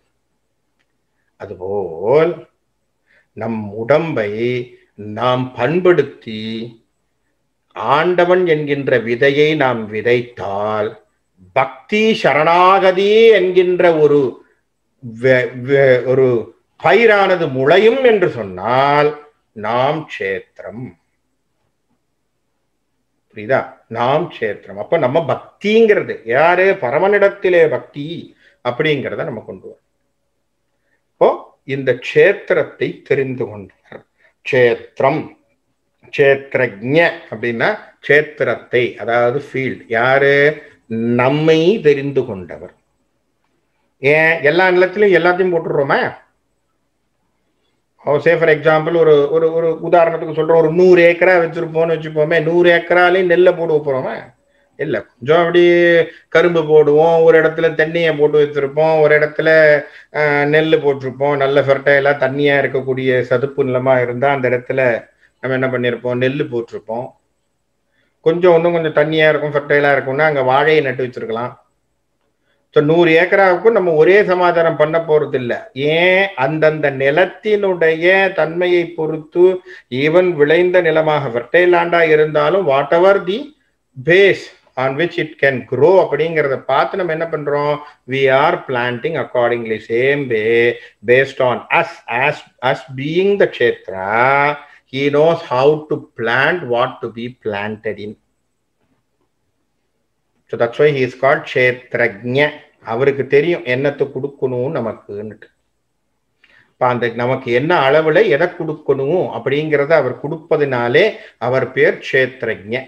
அதுபோல் நம் உடம்பை நாம் பண்படுத்தி ஆண்டவன் என்கின்ற விதையை நாம் விதைத்தால் பக்தி சரணாகதி என்கின்ற ஒரு ஒரு பயிரானது முளையும் என்று சொன்னால் நாம் க்ஷேத்திரம் புரியுதா நாம் க்ஷேத்திரம் அப்ப நம்ம பக்திங்கிறது யாரு பரமனிடத்திலே பக்தி அப்படிங்கிறத நம்ம கொண்டு வரோம் இப்போ இந்த க்ஷேத்திரத்தை தெரிந்து கொண்டார் க்ஷேத்திரம் க்ஷேத்திரஜ அப்படின்னா க்ஷேத்திரத்தை அதாவது ஃபீல்ட் யாரு நம்மை தெரிந்து கொண்டவர் ஏன் எல்லா நிலத்திலும் எல்லாத்தையும் போட்டுடுறோமா சே ஃபார் எக்ஸாம்பிள் ஒரு ஒரு ஒரு உதாரணத்துக்கு சொல்றோம் ஒரு நூறு ஏக்கரா வச்சிருப்போம்னு வச்சுப்போமே நூறு ஏக்கராலையும் நெல்லை போடுவ போறோமா இல்ல கொஞ்சம் அப்படி கரும்பு போடுவோம் ஒரு இடத்துல தென்னையை போட்டு வச்சிருப்போம் ஒரு இடத்துல அஹ், நெல் போட்டிருப்போம் நல்ல ஃபெர்டைலா தண்ணியா இருக்கக்கூடிய சதுப்பு நிலமா இருந்தா அந்த இடத்துல நம்ம என்ன பண்ணியிருப்போம் நெல் போட்டிருப்போம் கொஞ்சம் இன்னும் கொஞ்சம் தண்ணியா இருக்கும் ஃபெர்டைலா இருக்கும்னா அங்க வாழையை நட்டு வச்சிருக்கலாம் ஸோ நூறு ஏக்கராவுக்கும் நம்ம ஒரே சமாதானம் பண்ண போறது இல்ல ஏன் அந்தந்த நிலத்தினுடைய தன்மையை பொறுத்து ஈவன் விளைந்த நிலமாக ஃபெர்டைலாண்டா இருந்தாலும் whatever the base on which it can grow அப்படிங்கிறத பார்த்து நம்ம என்ன பண்றோம் we are planting accordingly same way based on us as as being the kshetra he knows how to plant what to be planted in so that's why he is called kshetrajna அவருக்கு தெரியும் என்னத்தை கொடுக்கணும் நமக்குன்னுட்டு இப்ப அந்த நமக்கு என்ன அளவுல எதை கொடுக்கணும் அப்படிங்கிறத அவர் கொடுப்பதினாலே அவர் பேர் க்ஷேத்ரஜ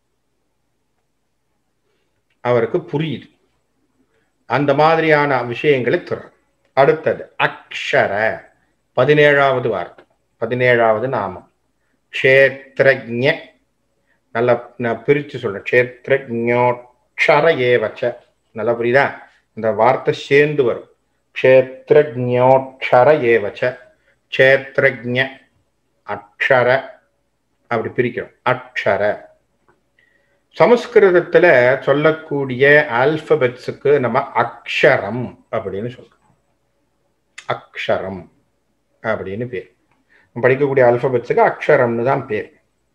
அவருக்கு புரியுது அந்த மாதிரியான விஷயங்களை துற அடுத்தது அக்ஷர பதினேழாவது வார்த்தை பதினேழாவது நாமம் க்ஷேத்ரஜ நல்லா நான் பிரிச்சு சொல்றேன் க்ஷேத்ரஜோட்சர ஏவச்ச நல்லா புரியுதா இந்த வார்த்தை சேர்ந்து வரும் க்ஷேத்ரஜோட்சர ஏவச்ச க்ஷேத்ரஜ அக்ஷர அப்படி பிரிக்கிறோம் அக்ஷர சமஸ்கிருதத்துல சொல்லக்கூடிய ஆல்பபெட்ஸுக்கு நம்ம அக்ஷரம் அப்படின்னு சொல்றோம் அக்ஷரம் அப்படின்னு பேர் நம்ம படிக்கக்கூடிய ஆல்பபெட்ஸுக்கு அக்ஷரம்னு தான் பேர்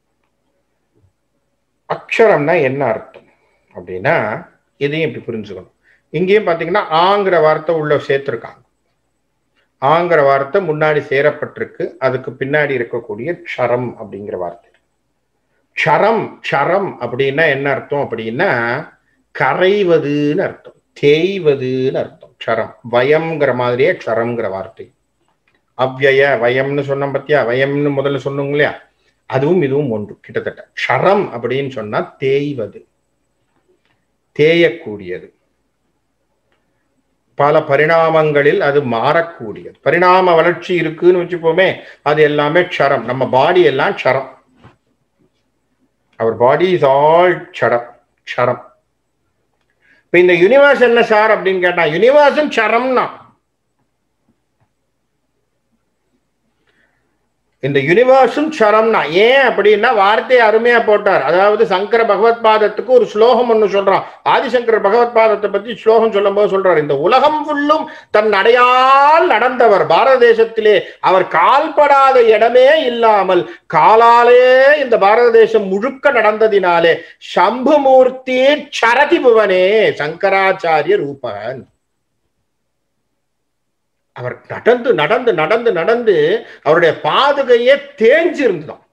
அக்ஷரம்னா என்ன அர்த்தம் அப்படின்னா இதையும் இப்படி புரிஞ்சுக்கணும் இங்கேயும் பார்த்தீங்கன்னா ஆங்கிற வார்த்தை உள்ள சேர்த்திருக்காங்க ஆங்கிற வார்த்தை முன்னாடி சேரப்பட்டிருக்கு அதுக்கு பின்னாடி இருக்கக்கூடிய க்ஷரம் அப்படிங்கிற வார்த்தை க்ஷரம் க்ஷரம் அப்படின்னா என்ன அர்த்தம் அப்படின்னா கரைவதுன்னு அர்த்தம் தேய்வதுன்னு அர்த்தம் க்ஷரம் வயம்ங்கிற மாதிரியே க்ஷரம்ங்கிற வார்த்தை அவ்யய வயம்னு சொன்னோம் பத்தியா வயம்னு முதல்ல சொன்னோங்க இல்லையா அதுவும் இதுவும் ஒன்று கிட்டத்தட்ட க்ஷரம் அப்படின்னு சொன்னா தேய்வது தேயக்கூடியது பல பரிணாமங்களில் அது மாறக்கூடியது பரிணாம வளர்ச்சி இருக்குன்னு வச்சுப்போமே அது எல்லாமே க்ஷரம் நம்ம பாடி எல்லாம் க்ஷரம் அவர் பாடி இஸ் ஆல் க்ஷரம் க்ஷரம் இப்ப இந்த யூனிவர்ஸ் என்ன சார் அப்படின்னு கேட்டா யூனிவர்ஸும் க்ஷரம்னா இந்த யூனிவர்ஸும் க்ஷரம்னா ஏன் அப்படின்னா வார்த்தையை அருமையா போட்டார் அதாவது சங்கர பகவத் பாதத்துக்கு ஒரு ஸ்லோகம் ஒண்ணு சொல்றான் ஆதிசங்கர் பகவத் பாதத்தை பத்தி ஸ்லோகம் சொல்லும் போது சொல்றார் இந்த உலகம் ஃபுல்லும் தன் நடையால் நடந்தவர் பாரத தேசத்திலே அவர் கால்படாத இடமே இல்லாமல் காலாலே இந்த பாரத தேசம் முழுக்க நடந்ததினாலே சம்புமூர்த்தி சரதி புவனே சங்கராச்சாரிய ரூபன் அவர் நடந்து நடந்து நடந்து நடந்து அவருடைய பாதுகையே தேஞ்சிருந்துதான்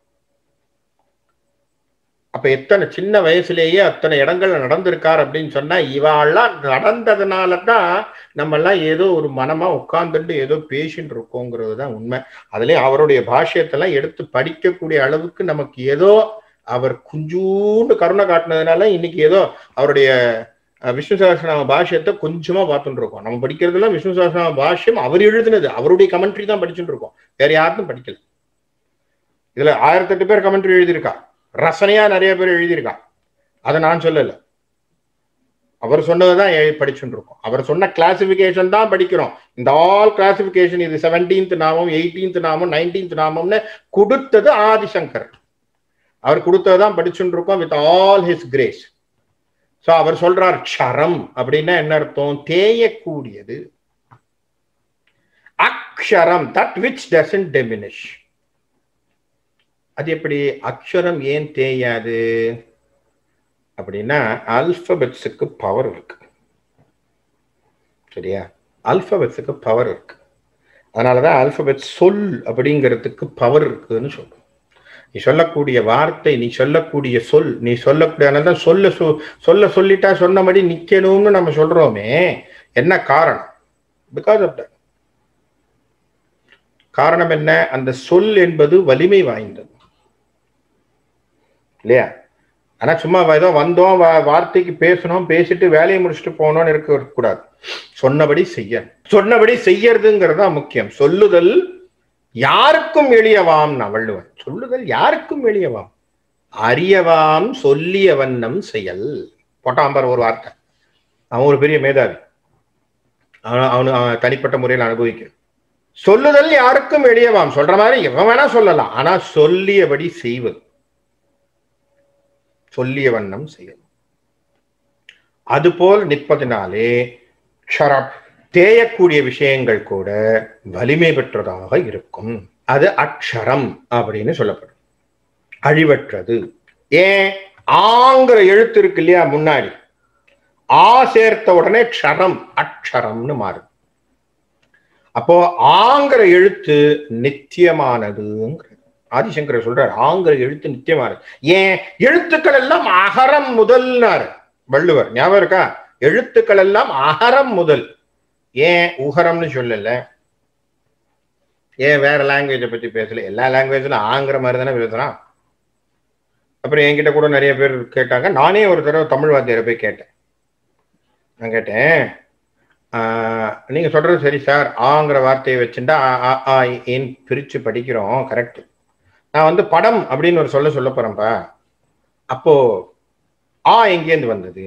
அப்ப எத்தனை சின்ன வயசுலேயே அத்தனை இடங்கள்ல நடந்திருக்கார் அப்படின்னு சொன்னா இவாள்லாம் நடந்ததுனால தான் நம்ம எல்லாம் ஏதோ ஒரு மனமா உட்கார்ந்துட்டு ஏதோ பேசிட்டு இருக்கோங்கிறது தான் உண்மை அதுலயும் அவருடைய பாஷ்யத்தெல்லாம் எடுத்து படிக்கக்கூடிய அளவுக்கு நமக்கு ஏதோ அவர் குஞ்சூண்டு கருணை காட்டினதுனால இன்னைக்கு ஏதோ அவருடைய அஹ், விஷ்ணு சகஸ்ரநாம பாஷ்யத்தை கொஞ்சமா பார்த்துட்டு இருக்கோம் நம்ம படிக்கிறதெல்லாம் விஷ்ணு சகஸ்ரநாம பாஷ்யம் அவர் எழுதினது அவருடைய கமெண்ட்ரி தான் படிச்சுட்டு இருக்கோம் வேற யாருக்கும் படிக்கல இதுல ஆயிரத்தி எட்டு பேர் கமெண்ட்ரி எழுதியிருக்கா ரசனையா நிறைய பேர் எழுதியிருக்கா அதை நான் சொல்லல அவர் சொன்னதுதான் எழு- படிச்சுட்டு இருக்கோம் அவர் சொன்ன கிளாசிபிகேஷன் தான் படிக்கிறோம் இந்த ஆல் கிளாசிபிகேஷன் இது செவன்டீன்த் நாமம் எயிட்டீன்த் நாமம் நைன்டீன்த் நாமம்னு கொடுத்தது ஆதிசங்கர் அவர் கொடுத்ததுதான் படிச்சுட்டு இருக்கோம் with all his grace so அவர் சொல்றார் க்ஷரம் அப்படின்னா என்ன அர்த்தம் தேயக்கூடியது அக்ஷரம் தட் விச் டசன்ட் டெமினிஷ் அது எப்படி அக்ஷரம் ஏன் தேயாது அப்படின்னா ஆல்பபெட்ஸுக்கு பவர் இருக்கு சரியா ஆல்பபெட்ஸுக்கு பவர் இருக்கு அதனாலதான் ஆல்பபெட் சொல் அப்படிங்கிறதுக்கு பவர் இருக்குன்னு சொல்றோம் நீ சொல்லக்கூடிய வார்த்தை நீ சொல்லக்கூடிய சொல் நீ சொல்லக்கூடிய அதனாலதான் சொல்ல சொ- சொல்ல சொல்லிட்டா சொன்னபடி நிக்கணும்னு நம்ம சொல்றோமே என்ன காரணம் பிகாஸ் ஆஃப் தட் காரணம் என்ன அந்த சொல் என்பது வலிமை வாய்ந்தது இல்லையா ஆனா சும்மா ஏதோ வந்தோம் வா- வார்த்தைக்கு பேசணும் பேசிட்டு வேலையை முடிச்சுட்டு போனோம்னு இருக்க கூடாது சொன்னபடி செய்ய சொன்னபடி செய்யறதுங்கிறது தான் முக்கியம் சொல்லுதல் யாருக்கும் எளியவாம் நான் வள்ளுவன் சொல்லுதல் யாருக்கும் எளியவாம் அறியவாம் சொல்லிய வண்ணம் செயல் பொட்டாம்பர் ஒரு வார்த்தை அவன் ஒரு பெரிய மேதாவி அவன் அவனு அவன் தனிப்பட்ட முறையில் அனுபவிக்க சொல்லுதல் யாருக்கும் எளியவாம் சொல்ற மாதிரி எவன் வேணா சொல்லலாம் ஆனா சொல்லியபடி செய்வது சொல்லிய வண்ணம் செய்யணும் அதுபோல் நிற்பதினாலே க்ஷரம் தேயக்கூடிய விஷயங்கள் கூட வலிமை பெற்றதாக இருக்கும் அது அக்ஷரம் அப்படின்னு சொல்லப்படும் அழிவற்றது ஏன் ஆங்கிற எழுத்து இருக்கு இல்லையா முன்னாடி ஆ சேர்த்த உடனே க்ஷரம் அக்ஷரம்னு மாறுது அப்போ ஆங்கிற எழுத்து நித்தியமானதுங்கிறது ஆதிசங்கர் சொல்றாரு ஆங்கிற எழுத்து நித்தியமானது ஏன் எழுத்துக்கள் எல்லாம் அகரம் முதல்னாரு வள்ளுவர் ஞாபகம் இருக்கா எழுத்துக்கள் எல்லாம் அகரம் முதல் ஏன் உகரம்னு சொல்லல ஏன் வேற லாங்குவேஜை பத்தி பேசல எல்லா லாங்குவேஜ்ல ஆங்கிற மாதிரி தானே பேசுறான் அப்புறம் என்கிட்ட கூட நிறைய பேர் கேட்டாங்க நானே ஒரு தடவை தமிழ் வாத்தியாரை போய் கேட்டேன் நான் கேட்டேன் ஆஹ், நீங்க சொல்றது சரி சார் ஆங்கிற வார்த்தையை வச்சுட்டா ஆ, ஆ, ஏன் பிரிச்சு படிக்கிறோம் கரெக்ட் நான் வந்து படம் அப்படின்னு ஒரு சொல்ல சொல்ல போறேன்ப்பா அப்போ ஆ எங்கேருந்து வந்தது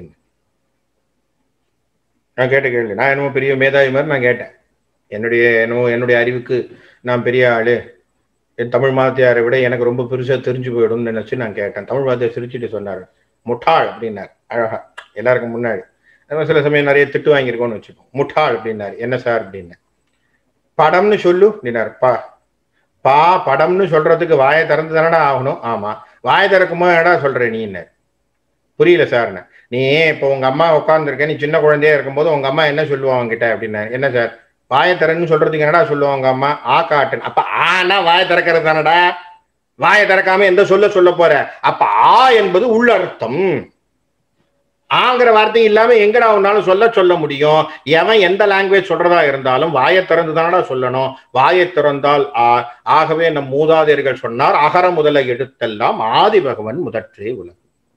நான் கேட்ட கேள்வி நான் என்னமோ பெரிய மேதாவி மாதிரி நான் கேட்டேன் என்னுடைய என்னமோ என்னுடைய அறிவுக்கு நான் பெரிய ஆளு என் தமிழ் மாத்தியாரை விட எனக்கு ரொம்ப பெருசா தெரிஞ்சு போயிடும்னு நினைச்சு நான் கேட்டேன் தமிழ் மாத்தியார் சிரிச்சுட்டு சொன்னார் முட்டாள் அப்படின்னார் அழகா எல்லாருக்கும் முன்னாடி அது சில சமயம் நிறைய திட்டு வாங்கியிருக்கோம்னு வச்சுப்போம் முட்டாள் அப்படின்னாரு என்ன சார் அப்படின்னு படம்னு சொல்லு அப்படின்னாரு பா பா படம்னு சொல்றதுக்கு வாயை திறந்து தானடா ஆகணும் ஆமா வாயை திறக்குமோ என்னடா சொல்ற நீன்னு புரியல சார்னு நீ இப்போ உங்க அம்மா உட்காந்துருக்க நீ சின்ன குழந்தையா இருக்கும்போது உங்க அம்மா என்ன சொல்லுவா உங்ககிட்ட அப்படின்னாரு என்ன சார் வாயை திறன்னு சொல்றதுக்கு என்னடா சொல்லுவாங்க உங்க அம்மா ஆ காட்டுன்னு அப்ப ஆனா வாயை திறக்கிறது தானடா வாயை திறக்காம எந்த சொல்ல சொல்ல போற அப்ப ஆ என்பது உள்ளர்த்தம் ஆங்கிற வார்த்தை இல்லாம எங்கடா உன்னாலும் சொல்ல சொல்ல முடியும் எவன் எந்த லாங்குவேஜ் சொல்றதா இருந்தாலும் வாயை திறந்து தானடா சொல்லணும் வாயை திறந்தால் ஆ ஆகவே நம் மூதாதையர்கள் சொன்னார் அகர முதல எடுத்தெல்லாம் ஆதி பகவன் முதற்றே உலகம்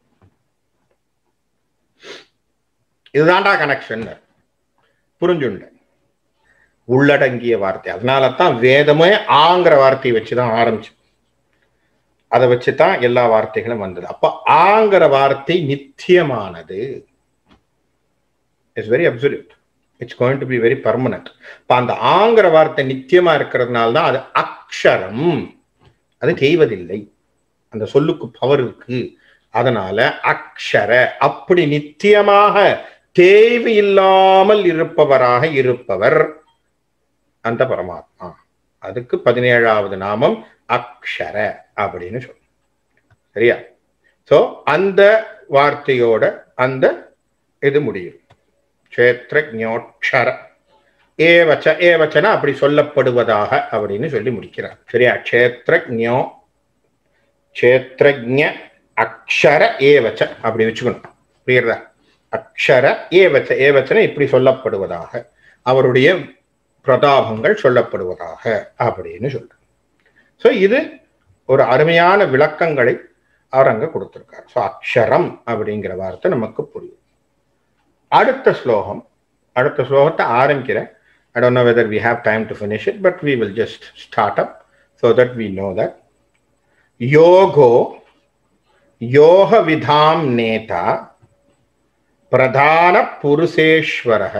இதுதான்டா கனெக்ஷன் புரிஞ்சுண்ட உள்ளடங்கிய வார்த்தை அதனால தான் வேதமே ஆங்கிற வார்த்தையை வச்சுதான் ஆரம்பிச்சு அதை வச்சுதான் எல்லா வார்த்தைகளும் வந்தது அப்ப ஆங்கிற வார்த்தை நித்தியமானது it's very absolute it's going to be very permanent இப்ப அந்த ஆங்கிற வார்த்தை நித்தியமா இருக்கிறதுனால தான் அது அக்ஷரம் அது செய்வதில்லை அந்த சொல்லுக்கு பவர் இருக்கு அதனால அக்ஷர அப்படி நித்தியமாக தேய்வு இல்லாமல் இருப்பவராக இருப்பவர் அந்த பரமாத்மா அதுக்கு பதினேழாவது நாமம் அக்ஷர அப்படின்னு சொல்லும் சரியா சோ அந்த வார்த்தையோட அந்த இது முடியும் க்ஷேத்ரஜோட்சர ஏவச்ச ஏவச்சன அப்படி சொல்லப்படுவதாக அப்படின்னு சொல்லி முடிக்கிறார் சரியா க்ஷேத்ரஜோ க்ஷேத்ரஜ அக்ஷர ஏவச்ச அப்படி வச்சுக்கணும் புரியுறதா அக்ஷர ஏவச்ச ஏவச்சன இப்படி சொல்லப்படுவதாக அவருடைய பிரதாபங்கள் சொல்லப்படுவதாக அப்படின்னு சொல்றார் ஸோ இது ஒரு அருமையான விளக்கங்களை அவர் அங்க கொடுத்திருக்கார் ஸோ அக்ஷரம் அப்படிங்கிற வார்த்தை நமக்கு புரியும் அடுத்த ஸ்லோகம் அடுத்த ஸ்லோகத்தை ஆரம்பிக்கிறேன் I don't know whether we have time to finish it, but we will just start up so that we know that. Yogo, Yoga Vidham Neta, Pradhana Puruseshwaraha,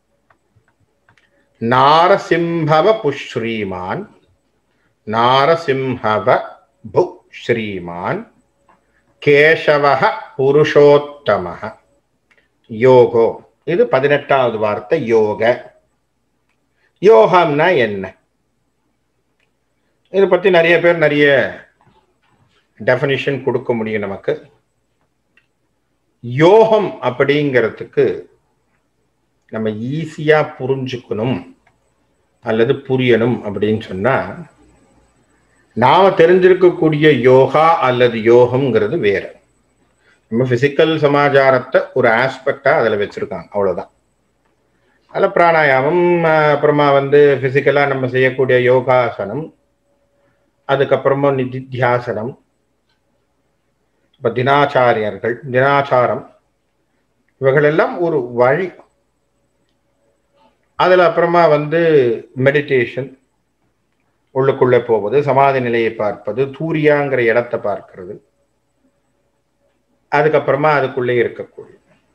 नारसिंहव पुश्रीमान् नारसिंहव भु श्रीमान् கேசவः புருஷோத்தமः யோகோ இது பதினெட்டாவது வார்த்தை யோக யோகம்னா என்ன இதை பத்தி நிறைய பேர் நிறைய டெஃபினிஷன் கொடுக்க முடியும் நமக்கு யோகம் அப்படிங்கிறதுக்கு நம்ம ஈஸியா புரிஞ்சுக்கணும் அல்லது புரியணும் அப்படின்னு சொன்னா நாம தெரிஞ்சிருக்கக்கூடிய யோகா அல்லது யோகம்ங்கிறது வேற நம்ம பிசிக்கல் சமாச்சாரத்தை ஒரு ஆஸ்பெக்டா அதுல வச்சிருக்காங்க அவ்வளவுதான் அதில் பிராணாயாமம் அப்புறமா வந்து பிசிக்கலா நம்ம செய்யக்கூடிய யோகாசனம் அதுக்கப்புறமா நிதித்தியாசனம் இப்போ தினாச்சாரியர்கள் தினாச்சாரம் இவைகளெல்லாம் ஒரு வழி அதில் அப்புறமா வந்து மெடிடேஷன் உள்ளுக்குள்ளே போவது சமாதி நிலையை பார்ப்பது தூரியாங்கிற இடத்தை பார்க்கிறது அதுக்கப்புறமா அதுக்குள்ளே இருக்கக்கூடிய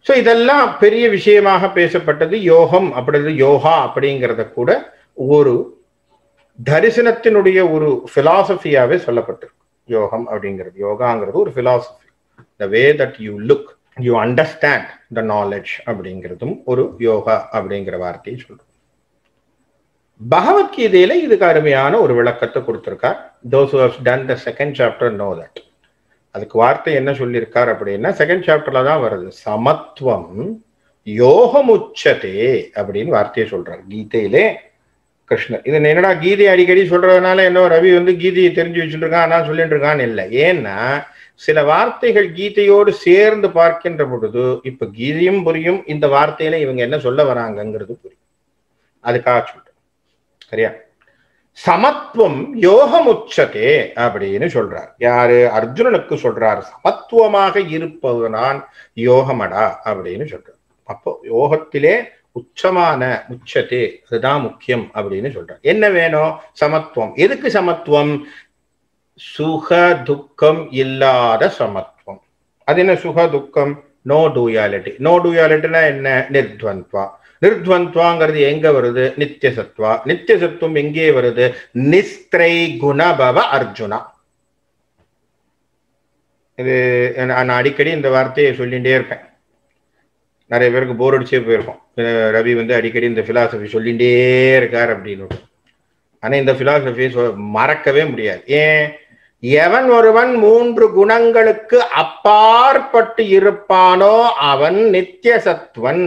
ஸோ இதெல்லாம் பெரிய விஷயமாக பேசப்பட்டது யோகம் அப்படிது யோகா அப்படிங்கிறத கூட ஒரு தரிசனத்தினுடைய ஒரு பிலாசபியாவே சொல்லப்பட்டிருக்கு யோகம் அப்படிங்கிறது யோகாங்கிறது ஒரு philosophy the way that you look you understand the knowledge அப்படிங்கிறதும் ஒரு யோகா அப்படிங்கிற வார்த்தையை சொல்றோம் பகவத்கீதையில இதுக்கு அருமையான ஒரு விளக்கத்தை கொடுத்திருக்கார் those done the second chapter no that அதுக்கு வார்த்தை என்ன சொல்லியிருக்கார் அப்படின்னா செகண்ட் சாப்டர்ல தான் வருது சமத்துவம் யோகமுச்சதே அப்படின்னு வார்த்தையை சொல்றார் கீதையிலே கிருஷ்ணர் இது என்னடா கீதை அடிக்கடி சொல்றதுனால என்ன ரவி வந்து கீதையை தெரிஞ்சு வச்சுட்டு இருக்கான் ஆனா சொல்லிட்டு இருக்கான்னு இல்லை ஏன்னா சில வார்த்தைகள் கீதையோடு சேர்ந்து பார்க்கின்ற பொழுது இப்ப கீதையும் புரியும் இந்த வார்த்தையில இவங்க என்ன சொல்ல வராங்கங்கிறது புரியும் அதுக்காக சொல்றேன் சரியா சமத்துவம் யோகமுச்சதே அப்படின்னு சொல்றார் யாரு அர்ஜுனனுக்கு சொல்றார் சமத்துவமாக இருப்பதுதான் யோகமடா அப்படின்னு சொல்றார் அப்போ யோகத்திலே உச்சமான உச்சத்தே அதுதான் முக்கியம் அப்படின்னு சொல்றார் என்ன வேணும் சமத்துவம் எதுக்கு சமத்துவம் சுக துக்கம் இல்லாத சமத்துவம் அது என்ன சுக துக்கம் நோ டூயாலிட்டி நோ டூயாலிட்டினா என்ன நிர்த்வந்த்வா நிர்த்வந்த்வாங்கிறது எங்க வருது நித்திய சத்வா நித்திய சத்துவம் எங்கே வருது நிஸ்திரை குணபவ அர்ஜுனா இது நான் அடிக்கடி இந்த வார்த்தையை சொல்லிகிட்டே இருப்பேன் நிறைய பேருக்கு போர் அடிச்சே போயிருக்கோம் ரவி வந்து அடிக்கடி இந்த பிலாசபி சொல்லிகிட்டே இருக்கார் அப்படின்னு ஆனா இந்த பிலாசபி மறக்கவே முடியாது ஏன் எவன் ஒருவன் மூன்று குணங்களுக்கு அப்பாற்பட்டு இருப்பானோ அவன் நித்திய சத்வன்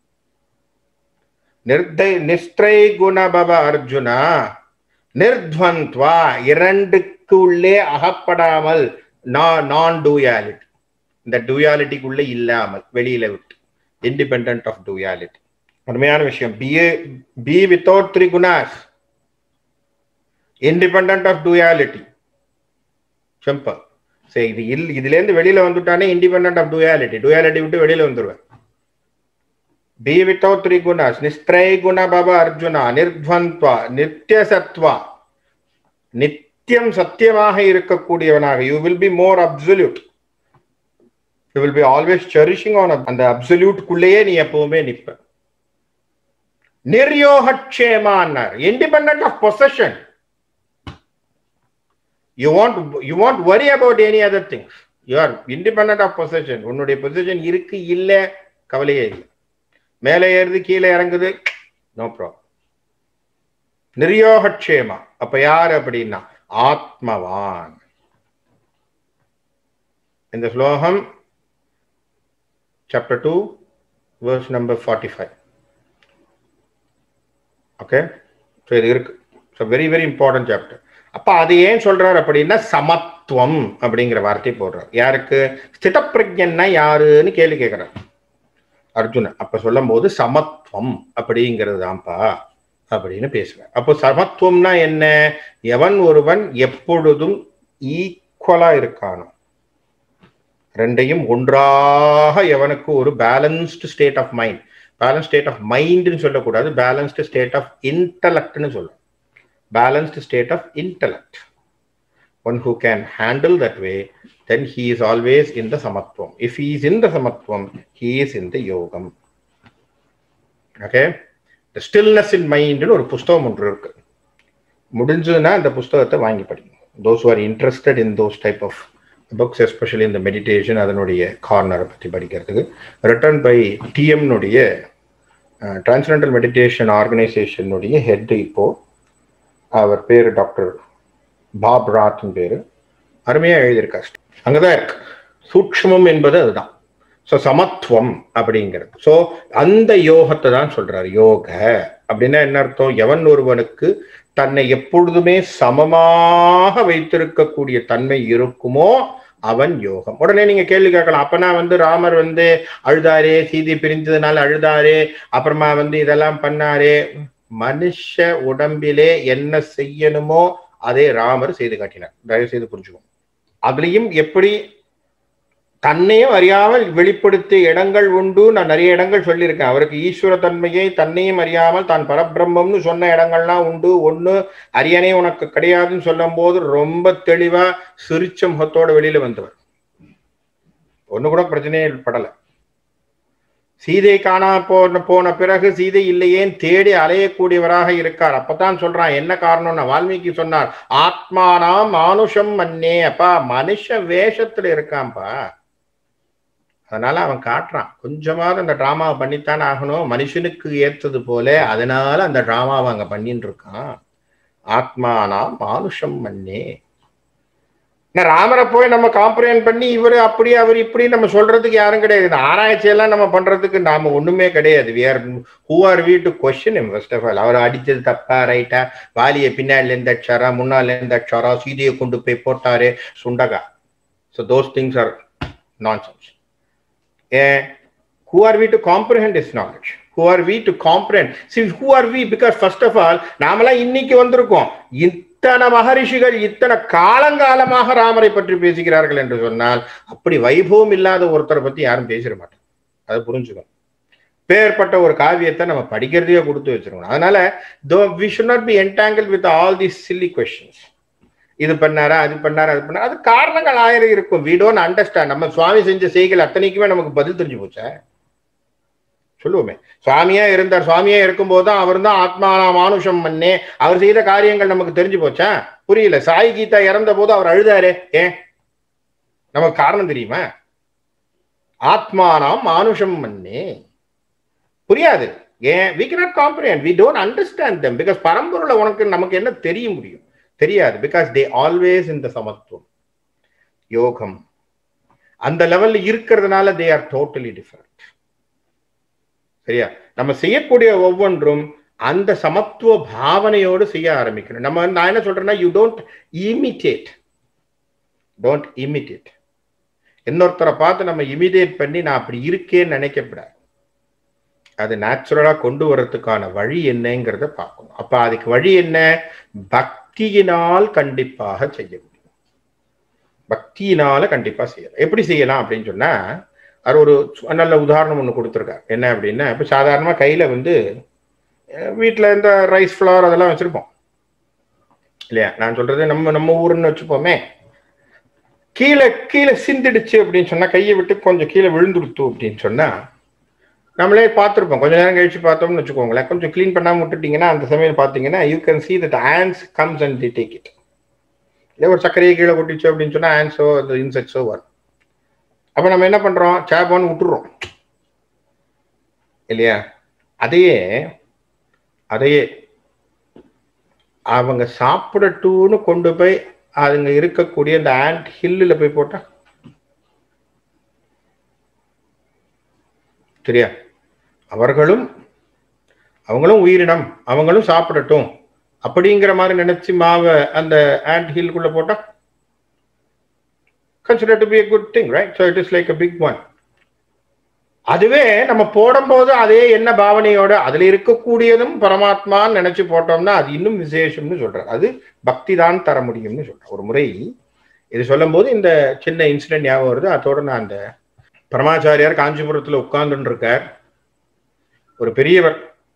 நிர்தை நிஸ்திரை குணபவ அர்ஜுனா நிர்த்வந்த்வா இரண்டுக்கு உள்ளே அகப்படாமல் நான் டூயாலிட்டி இந்த டூயாலிட்டிக்குள்ளே இல்லாமல் வெளியில விட்டு இண்டிபெண்ட் ஆஃப் டூயாலிட்டி அருமையான விஷயம் பி பி வித்தவுட் த்ரீ குணாஸ் இண்டிபெண்ட் ஆஃப் டூயாலிட்டி சிம்பிள் சரி இது இல் இதுல இருந்து வெளியில வந்துட்டானே இண்டிபெண்ட் ஆஃப் டூயாலிட்டி டூயாலிட்டி விட்டு வெளியில வந்துருவேன் பி வித்தவுட் த்ரீ குணாஸ் நிஸ்திரை குண பவ அர்ஜுனா நிர்த்வந்த்வா நித்திய சத்வா நித்தியம் சத்தியமாக இருக்கக்கூடியவனாக you will be more absolute you will be always cherishing on அந்த அப்சல்யூட்குள்ளேயே நீ எப்பவுமே நிற்ப நிர்யோகக்ஷேமான்னார் independent of possession you want you want worry about any other things you are independent of position உன்னுடைய பொசிஷன் இருக்கு இல்ல கவலையே இல்லை மேலே ஏறுது கீழே இறங்குது நோ ப்ராப்ளம் நிர்யோகக்ஷேமா அப்ப யார் அப்படின்னா ஆத்மவான் இந்த ஸ்லோகம் chapter two verse number forty five okay so இது இருக்கு so very very important chapter அப்ப அது ஏன் சொல்றாரு அப்படின்னா சமத்துவம் அப்படிங்கிற வார்த்தை போடுறார் யாருக்கு ஸ்தித பிரஜன்னா யாருன்னு கேள்வி கேட்கிறார் அர்ஜுனன் அப்ப சொல்லும் போது சமத்துவம் அப்படிங்கிறது தான்ப்பா அப்படின்னு பேசுறார் அப்போ சமத்துவம்னா என்ன எவன் ஒருவன் எப்பொழுதும் ஈக்குவலா இருக்கானோ ரெண்டையும் ஒன்றாக எவனுக்கு ஒரு balanced state of mind balance state of மைண்ட்னு சொல்லக்கூடாது பேலன்ஸ்டு ஸ்டேட் ஆஃப் இன்டலக்ட்னு சொல்லும் balanced state of intellect. One who can handle that way, then he is always in the samatvam. If he is in the samatvam, he is in the yogam. Okay? The stillness in mind ஒரு புஸ்தகம் ஒன்று இருக்கு முடிஞ்சதுன்னா அந்த புஸ்தகத்தை வாங்கி படிங்க those are interested in those type of books especially இந்த மெடிடேஷன் அதனுடைய கார்னரை பற்றி படிக்கிறதுக்கு ரிட்டர்ன் பை டிஎம்னுடைய டிரான்ஸ்ஜெண்டல் மெடிடேஷன் ஆர்கனைசேஷனுடைய ஹெட் இப்போ அவர் பேர் டாக்டர் பாப் ராத்னு பேரு அருமையா எழுதியிருக்கார் அங்கதான் இருக்கு சூக்ஷ்மம் என்பது அதுதான் ஸோ சமத்துவம் அப்படிங்கிறது ஸோ அந்த யோகத்தை தான் சொல்றாரு யோக அப்படின்னா என்ன அர்த்தம் எவன் ஒருவனுக்கு தன்னை எப்பொழுதுமே சமமாக வைத்திருக்கக்கூடிய தன்மை இருக்குமோ அவன் யோகம் உடனே நீங்க கேள்வி கேட்கலாம் அப்பனா வந்து ராமர் வந்து அழுதாரே சீதை பிரிஞ்சதுனால அழுதாரே அப்புறமா வந்து இதெல்லாம் பண்ணாரே மனுஷ உடம்பிலே என்ன செய்யணுமோ அதே ராமர் செய்து காட்டினார் தயவு செய்து புரிஞ்சுக்கோங்க அதுலயும் எப்படி தன்னையும் அறியாமல் வெளிப்படுத்திய இடங்கள் உண்டு நான் நிறைய இடங்கள் சொல்லியிருக்கேன் அவருக்கு ஈஸ்வர தன்மையை தன்னையும் அறியாமல் தான் பரபிரம்மம்னு சொன்ன இடங்கள்லாம் உண்டு ஒண்ணு அரியணை உனக்கு கிடையாதுன்னு சொல்லும் போது ரொம்ப தெளிவா சிரிச்ச முகத்தோட வெளியில வந்தவர் ஒண்ணு கூட பிரச்சனையே படலை சீதை காணா போன போன பிறகு சீதை இல்லையேன்னு தேடி அலையக்கூடியவராக இருக்கார் அப்பதான் சொல்றான் என்ன காரணம்னா வால்மீகி சொன்னார் ஆத்மானாம் மானுஷம் மன்னே அப்பா மனுஷ வேஷத்துல இருக்கான்பா அதனால அவன் காட்டுறான் கொஞ்சமாவது அந்த டிராமாவை பண்ணித்தான் ஆகணும் மனுஷனுக்கு ஏற்றது போல அதனால அந்த டிராமாவை அங்க பண்ணிட்டு இருக்கான் ஆத்மானாம் மானுஷம் மன்னே ராமரை போய் நம்ம காம்ப்ரேன் பண்ணி இவர் அப்படி அவர் இப்படி நம்ம சொல்றதுக்கு யாரும் கிடையாது இந்த ஆராய்ச்சி எல்லாம் நம்ம பண்றதுக்கு நாம ஒண்ணுமே கிடையாது we are who are we to question first of all அவர் அடிச்சது தப்பா ரைட்டா வாலியை பின்னாடில இருந்து அச்சாரா முன்னால இருந்து அச்சாரா சீதையை கொண்டு போய் போட்டாரு சுண்டகா so those things are nonsense ஏன் who are we to comprehend this knowledge who are we to comprehend see who are we because first of all நாமெல்லாம் இன்னைக்கு வந்திருக்கோம் இத்தனை மகரிஷிகள் இத்தனை காலங்காலமாக ராமரை பற்றி பேசுகிறார்கள் என்று சொன்னால் அப்படி வைபவம் இல்லாத ஒருத்தரை பத்தி யாரும் பேசிட மாட்டாங்க அதை புரிஞ்சுக்கணும் பேர்பட்ட ஒரு காவியத்தை நம்ம படிக்கிறதையே கொடுத்து வச்சிருக்கணும் அதனால though we should not be entangle with all the silly questions இது பண்ணாரா அது பண்ணாரா அது பண்ணாரா அது காரணங்கள் ஆயிரம் இருக்கும் வி டோன்ட் அண்டர்ஸ்டாண்ட் நம்ம சுவாமி செஞ்ச செய்கள் அத்தனைக்குமே நமக்கு பதில் தெரிஞ்சு போச்சா சொல்லுவோமே சுவாமியா இருந்தார் சுவாமியா இருக்கும்போது தான் அவர் தான் ஆத்மானா மானுஷம் மன்னே அவர் செய்த காரியங்கள் நமக்கு தெரிஞ்சு போச்சா புரியல சாய் கீதா இறந்த போது அவர் அழுதாரு ஏன் நமக்கு காரணம் தெரியுமா ஆத்மானாம் மானுஷம் மன்னே புரியாது ஏன் we cannot comprehend we don't understand them because பரம்பொருளை உனக்கு நமக்கு என்ன தெரிய முடியும் தெரியாது பிகாஸ் தே ஆல்வேஸ் இந்த சமத்துவம் யோகம் அந்த லெவல்ல இருக்கிறதுனால தே ஆர் டோட்டலி டிஃபரெண்ட் சரியா நம்ம செய்யக்கூடிய ஒவ்வொன்றும் அந்த சமத்துவ பாவனையோடு செய்ய ஆரம்பிக்கணும் நம்ம நான் என்ன சொல்றேன்னா you don't imitate don't imitate இன்னொருத்தரை பார்த்து நம்ம இமிடேட் பண்ணி நான் அப்படி இருக்கேன்னு நினைக்கப்படாது அது நேச்சுரலா கொண்டு வர்றதுக்கான வழி என்னங்கிறத பார்க்கணும் அப்ப அதுக்கு வழி என்ன பக்தியினால் கண்டிப்பாக செய்ய முடியும் பக்தியினால கண்டிப்பா செய்யலாம் எப்படி செய்யலாம் அப்படின்னு சொன்னா அது ஒரு நல்ல உதாரணம் ஒன்று கொடுத்துருக்காரு என்ன அப்படின்னா இப்போ சாதாரணமா கையில வந்து வீட்டில் இந்த ரைஸ் ஃப்ளவர் அதெல்லாம் வச்சிருப்போம் இல்லையா நான் சொல்றது நம்ம நம்ம ஊருன்னு வச்சுப்போமே கீழே கீழே சிந்திடுச்சு அப்படின்னு சொன்னா கையை விட்டு கொஞ்சம் கீழே விழுந்துடுத்து அப்படின்னு சொன்னா நம்மளே பார்த்துருப்போம் கொஞ்ச நேரம் கழிச்சு பார்த்தோம்னு வச்சுக்கோங்களேன் கொஞ்சம் க்ளீன் பண்ணாமல் விட்டுட்டீங்கன்னா அந்த சமயம் பார்த்தீங்கன்னா you can see that ants comes and the take it இல்லை ஒரு சர்க்கரையை கீழே கொட்டிச்சு அப்படின்னு சொன்னால் ஆன்ஸோ அந்த இன்செக்ட்ஸோ வரும் அப்போ நம்ம என்ன பண்ணுறோம் சேப்பான்னு விட்டுறோம் இல்லையா அதையே அதையே அவங்க சாப்பிடட்டும்னு கொண்டு போய் அதுங்க இருக்கக்கூடிய அந்த ஆண்ட் ஹில்லில் போய் போட்டா சரியா அவர்களும் அவங்களும் உயிரினம் அவங்களும் சாப்பிடட்டும் அப்படிங்கிற மாதிரி நினைச்சு மாவை அந்த ஆண்ட் ஹில்குள்ள போட்டா consider to be a good thing right so it is like a big one அதுவே நம்ம போடும்போது அதே என்ன பாவனையோட அதுல இருக்கக்கூடியதும் பரமாத்மான்னு நினைச்சு போட்டோம்னா அது இன்னும் விசேஷம்னு சொல்றாரு அது பக்தி தான் தர முடியும்னு சொல்றேன் ஒரு முறை இது சொல்லும் போது இந்த சின்ன இன்சிடென்ட் ஞாபகம் வருது அதோட நான் அந்த பரமாச்சாரியார் காஞ்சிபுரத்துல உட்கார்ந்துட்டு இருக்கார் ஒரு பெரியவர்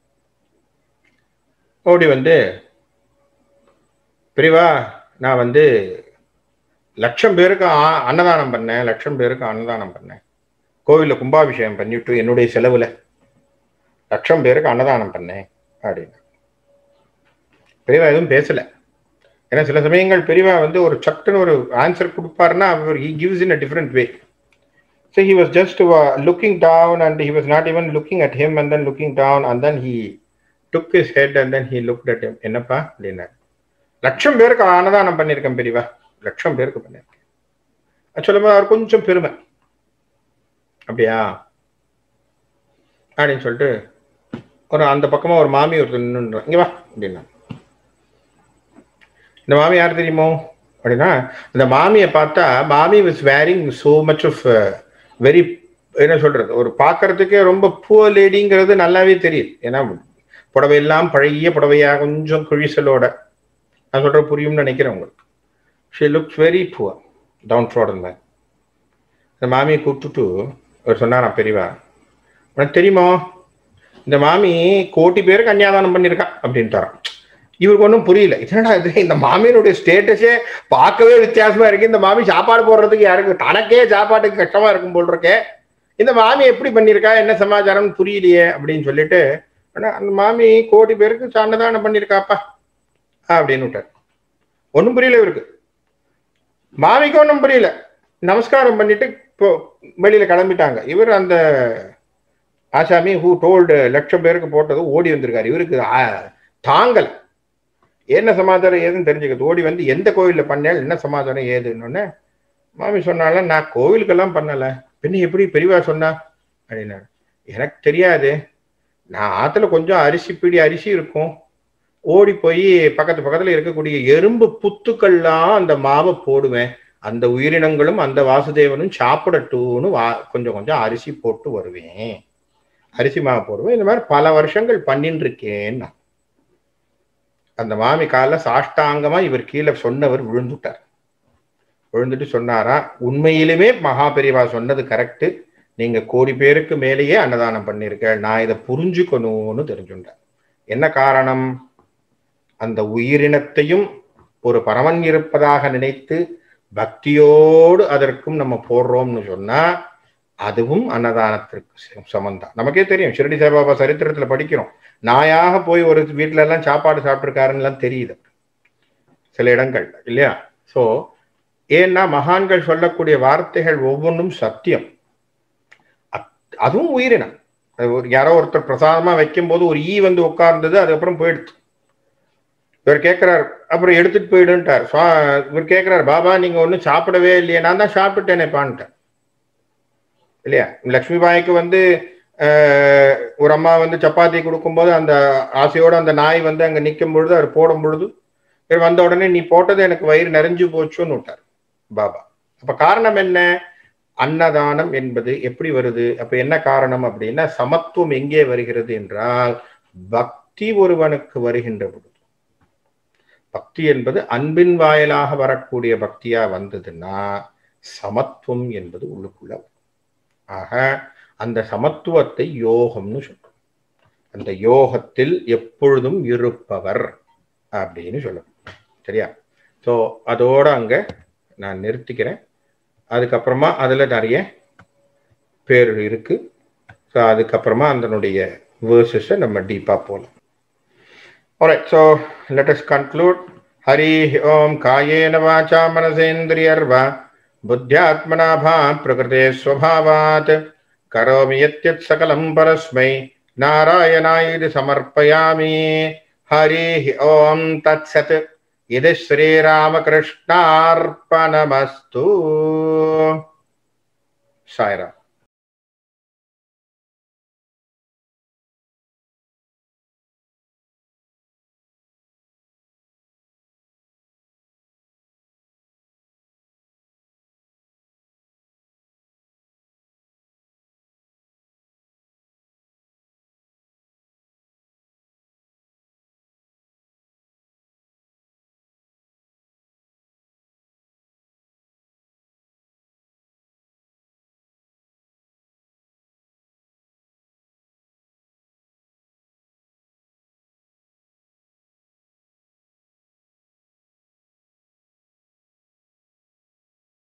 ஓடி வந்து பெரியவா நான் வந்து லட்சம் பேருக்கு அன்னதானம் பண்ணேன் லட்சம் பேருக்கு அன்னதானம் பண்ணேன் கோவிலில் கும்பாபிஷேகம் பண்ணிவிட்டு என்னுடைய செலவுல லட்சம் பேருக்கு அன்னதானம் பண்ணேன் அப்படின்னு பெரியவா எதுவும் பேசல ஏன்னா சில சமயங்கள் பெரியவா வந்து ஒரு சட்டுன்னு ஒரு ஆன்சர் கொடுப்பாருன்னா அவர் he gives in a different way So he was just uh, looking down and he was not even looking at him and then looking down and then he took his head and then he looked at him. என்னப்பா அப்படின்னா லட்சம் பேருக்கு அன்னதானம் பண்ணியிருக்கேன் பெரியவா லட்சம் பேருக்கு பண்ணியிருக்கேன் சொல்லும்போது அவர் கொஞ்சம் பெருமை அப்படியா அப்படின்னு சொல்லிட்டு ஒரு அந்த பக்கமா ஒரு மாமி ஒருத்தர் நின்று இங்க வா அப்படின்னா இந்த மாமி யார் தெரியுமோ அப்படின்னா இந்த மாமியை பார்த்தா மாமி was wearing so much of very என்ன சொல்றது ஒரு பார்க்கறதுக்கே ரொம்ப புவர் லேடிங்கிறது நல்லாவே தெரியுது ஏன்னா புடவையெல்லாம் பழகிய புடவையா கொஞ்சம் குழிசலோட நான் சொல்ற புரியும்னு நினைக்கிறேன் உங்களுக்கு she looks very poor downtrodden தான் இந்த மாமியை கூப்பிட்டுட்டு அவர் சொன்னாராம் பெரியவா உனக்கு தெரியுமோ இந்த மாமி கோட்டி பேருக்கு கன்னியாதானம் பண்ணியிருக்கா அப்படின்ட்டாராம் இவருக்கு ஒன்றும் புரியல என்னடா இது இந்த மாமியினுடைய ஸ்டேட்டஸே பார்க்கவே வித்தியாசமா இருக்கு இந்த மாமி சாப்பாடு போடுறதுக்கு யாருக்கு தனக்கே சாப்பாட்டுக்கு கஷ்டமா இருக்கும் போல் இருக்கே இந்த மாமி எப்படி பண்ணியிருக்கா என்ன சமாச்சாரம் புரியலையே அப்படின்னு சொல்லிட்டு ஆனா அந்த மாமி கோடி பேருக்கு அன்னதானம் பண்ணியிருக்காப்பா அப்படின்னு விட்டார் ஒன்றும் புரியல இவருக்கு மாமிக்கு ஒன்றும் புரியல நமஸ்காரம் பண்ணிட்டு இப்போ வெளியில கிளம்பிட்டாங்க இவர் அந்த ஆசாமி ஹூ டோல்டு லட்சம் பேருக்கு போட்டது ஓடி வந்திருக்காரு இவருக்கு ஆ- தாங்கல என்ன சமாதானம் ஏதுன்னு தெரிஞ்சுக்கிறது ஓடி வந்து எந்த கோவில்ல பண்ணேன் என்ன சமாதானம் ஏதுன்னு மாமி சொன்னால நான் கோவிலுக்கெல்லாம் பண்ணல பின்ன எப்படி பெரியவா சொன்னா அப்படின்னாரு எனக்கு தெரியாது நான் ஆத்துல கொஞ்சம் அரிசி பிடி அரிசி இருக்கும் ஓடி போய் பக்கத்து பக்கத்துல இருக்கக்கூடிய எறும்பு புத்துக்கள்லாம் அந்த மாவை போடுவேன் அந்த உயிரினங்களும் அந்த வாசுதேவனும் சாப்பிடட்டும்னு வா கொஞ்சம் கொஞ்சம் அரிசி போட்டு வருவேன் அரிசி மாவு போடுவேன் இந்த மாதிரி பல வருஷங்கள் பண்ணின்னு இருக்கேன் நான். அந்த மாமி கால சாஷ்டாங்கமா இவர் கீழே சொன்னவர் விழுந்துட்டார் விழுந்துட்டு சொன்னாரா உண்மையிலுமே மகா பெரியவா சொன்னது கரெக்ட் நீங்க கோடி பேருக்கு மேலேயே அன்னதானம் பண்ணிருக்க நான் இதை புரிஞ்சுக்கணும்னு தெரிஞ்சுட்டேன் என்ன காரணம் அந்த உயிரினத்தையும் ஒரு பரமன் இருப்பதாக நினைத்து பக்தியோடு அதற்கும் நம்ம போடுறோம்னு சொன்னா அதுவும் அன்னதானத்திற்கு ச- சமந்தான் நமக்கே தெரியும் ஷிரடி சாய்பாபா சரித்திரத்துல படிக்கிறோம் நாயாக போய் ஒரு வீட்ல எல்லாம் சாப்பாடு சாப்பிட்டிருக்காருன்னு எல்லாம் தெரியுது சில இடங்கள் இல்லையா சோ ஏன்னா மகான்கள் சொல்லக்கூடிய வார்த்தைகள் ஒவ்வொன்றும் சத்தியம் அத்- அதுவும் உயிரினம் அது ஒரு யாரோ ஒருத்தர் பிரசாதமா வைக்கும்போது ஒரு ஈ வந்து உட்கார்ந்தது அதுக்கப்புறம் போயிடுச்சு இவர் கேட்கிறார் அப்புறம் எடுத்துட்டு போயிடுன்ட்டார் சுவா இவர் கேட்கிறார் பாபா நீங்க ஒன்றும் சாப்பிடவே இல்லையே நான் தான் சாப்பிட்டேனேப்பான்ட்டேன் இல்லையா லக்ஷ்மி பாய்க்கு வந்து ஆஹ், ஒரு அம்மா வந்து சப்பாத்தி கொடுக்கும்போது அந்த ஆசையோட அந்த நாய் வந்து அங்க நிற்கும் பொழுது அவர் போடும் பொழுது இவர் வந்த உடனே நீ போட்டது எனக்கு வயிறு நிறைஞ்சு போச்சுன்னு விட்டார் பாபா அப்ப காரணம் என்ன அன்னதானம் என்பது எப்படி வருது அப்ப என்ன காரணம் அப்படின்னா சமத்துவம் எங்கே வருகிறது என்றால் பக்தி ஒருவனுக்கு வருகின்ற பொழுது பக்தி என்பது அன்பின் வாயிலாக வரக்கூடிய பக்தியா வந்ததுன்னா சமத்துவம் என்பது உள்ளுக்குள்ள வரும். ஆக அந்த சமத்துவத்தை யோகம்னு சொல்றோம் அந்த யோகத்தில் எப்பொழுதும் இருப்பவர் அப்படின்னு சொல்லணும் சரியா ஸோ அதோட அங்க நான் நிறுத்திக்கிறேன் அதுக்கப்புறமா அதுல நிறைய பேர் இருக்கு ஸோ அதுக்கப்புறமா அதனுடைய வேர்சஸை நம்ம டீப்பா போகலாம் Alright, so let us conclude. Hari Om Kayena Vacha Manasendriyarva Buddhyatmana Bha Prakrite Swabhavat Karomi Yatyat Sakalam Parasmai Narayanaidi Samarpayami Hari Om Tat Sat Idi Sri Ramakrishna Arpanamastu Saira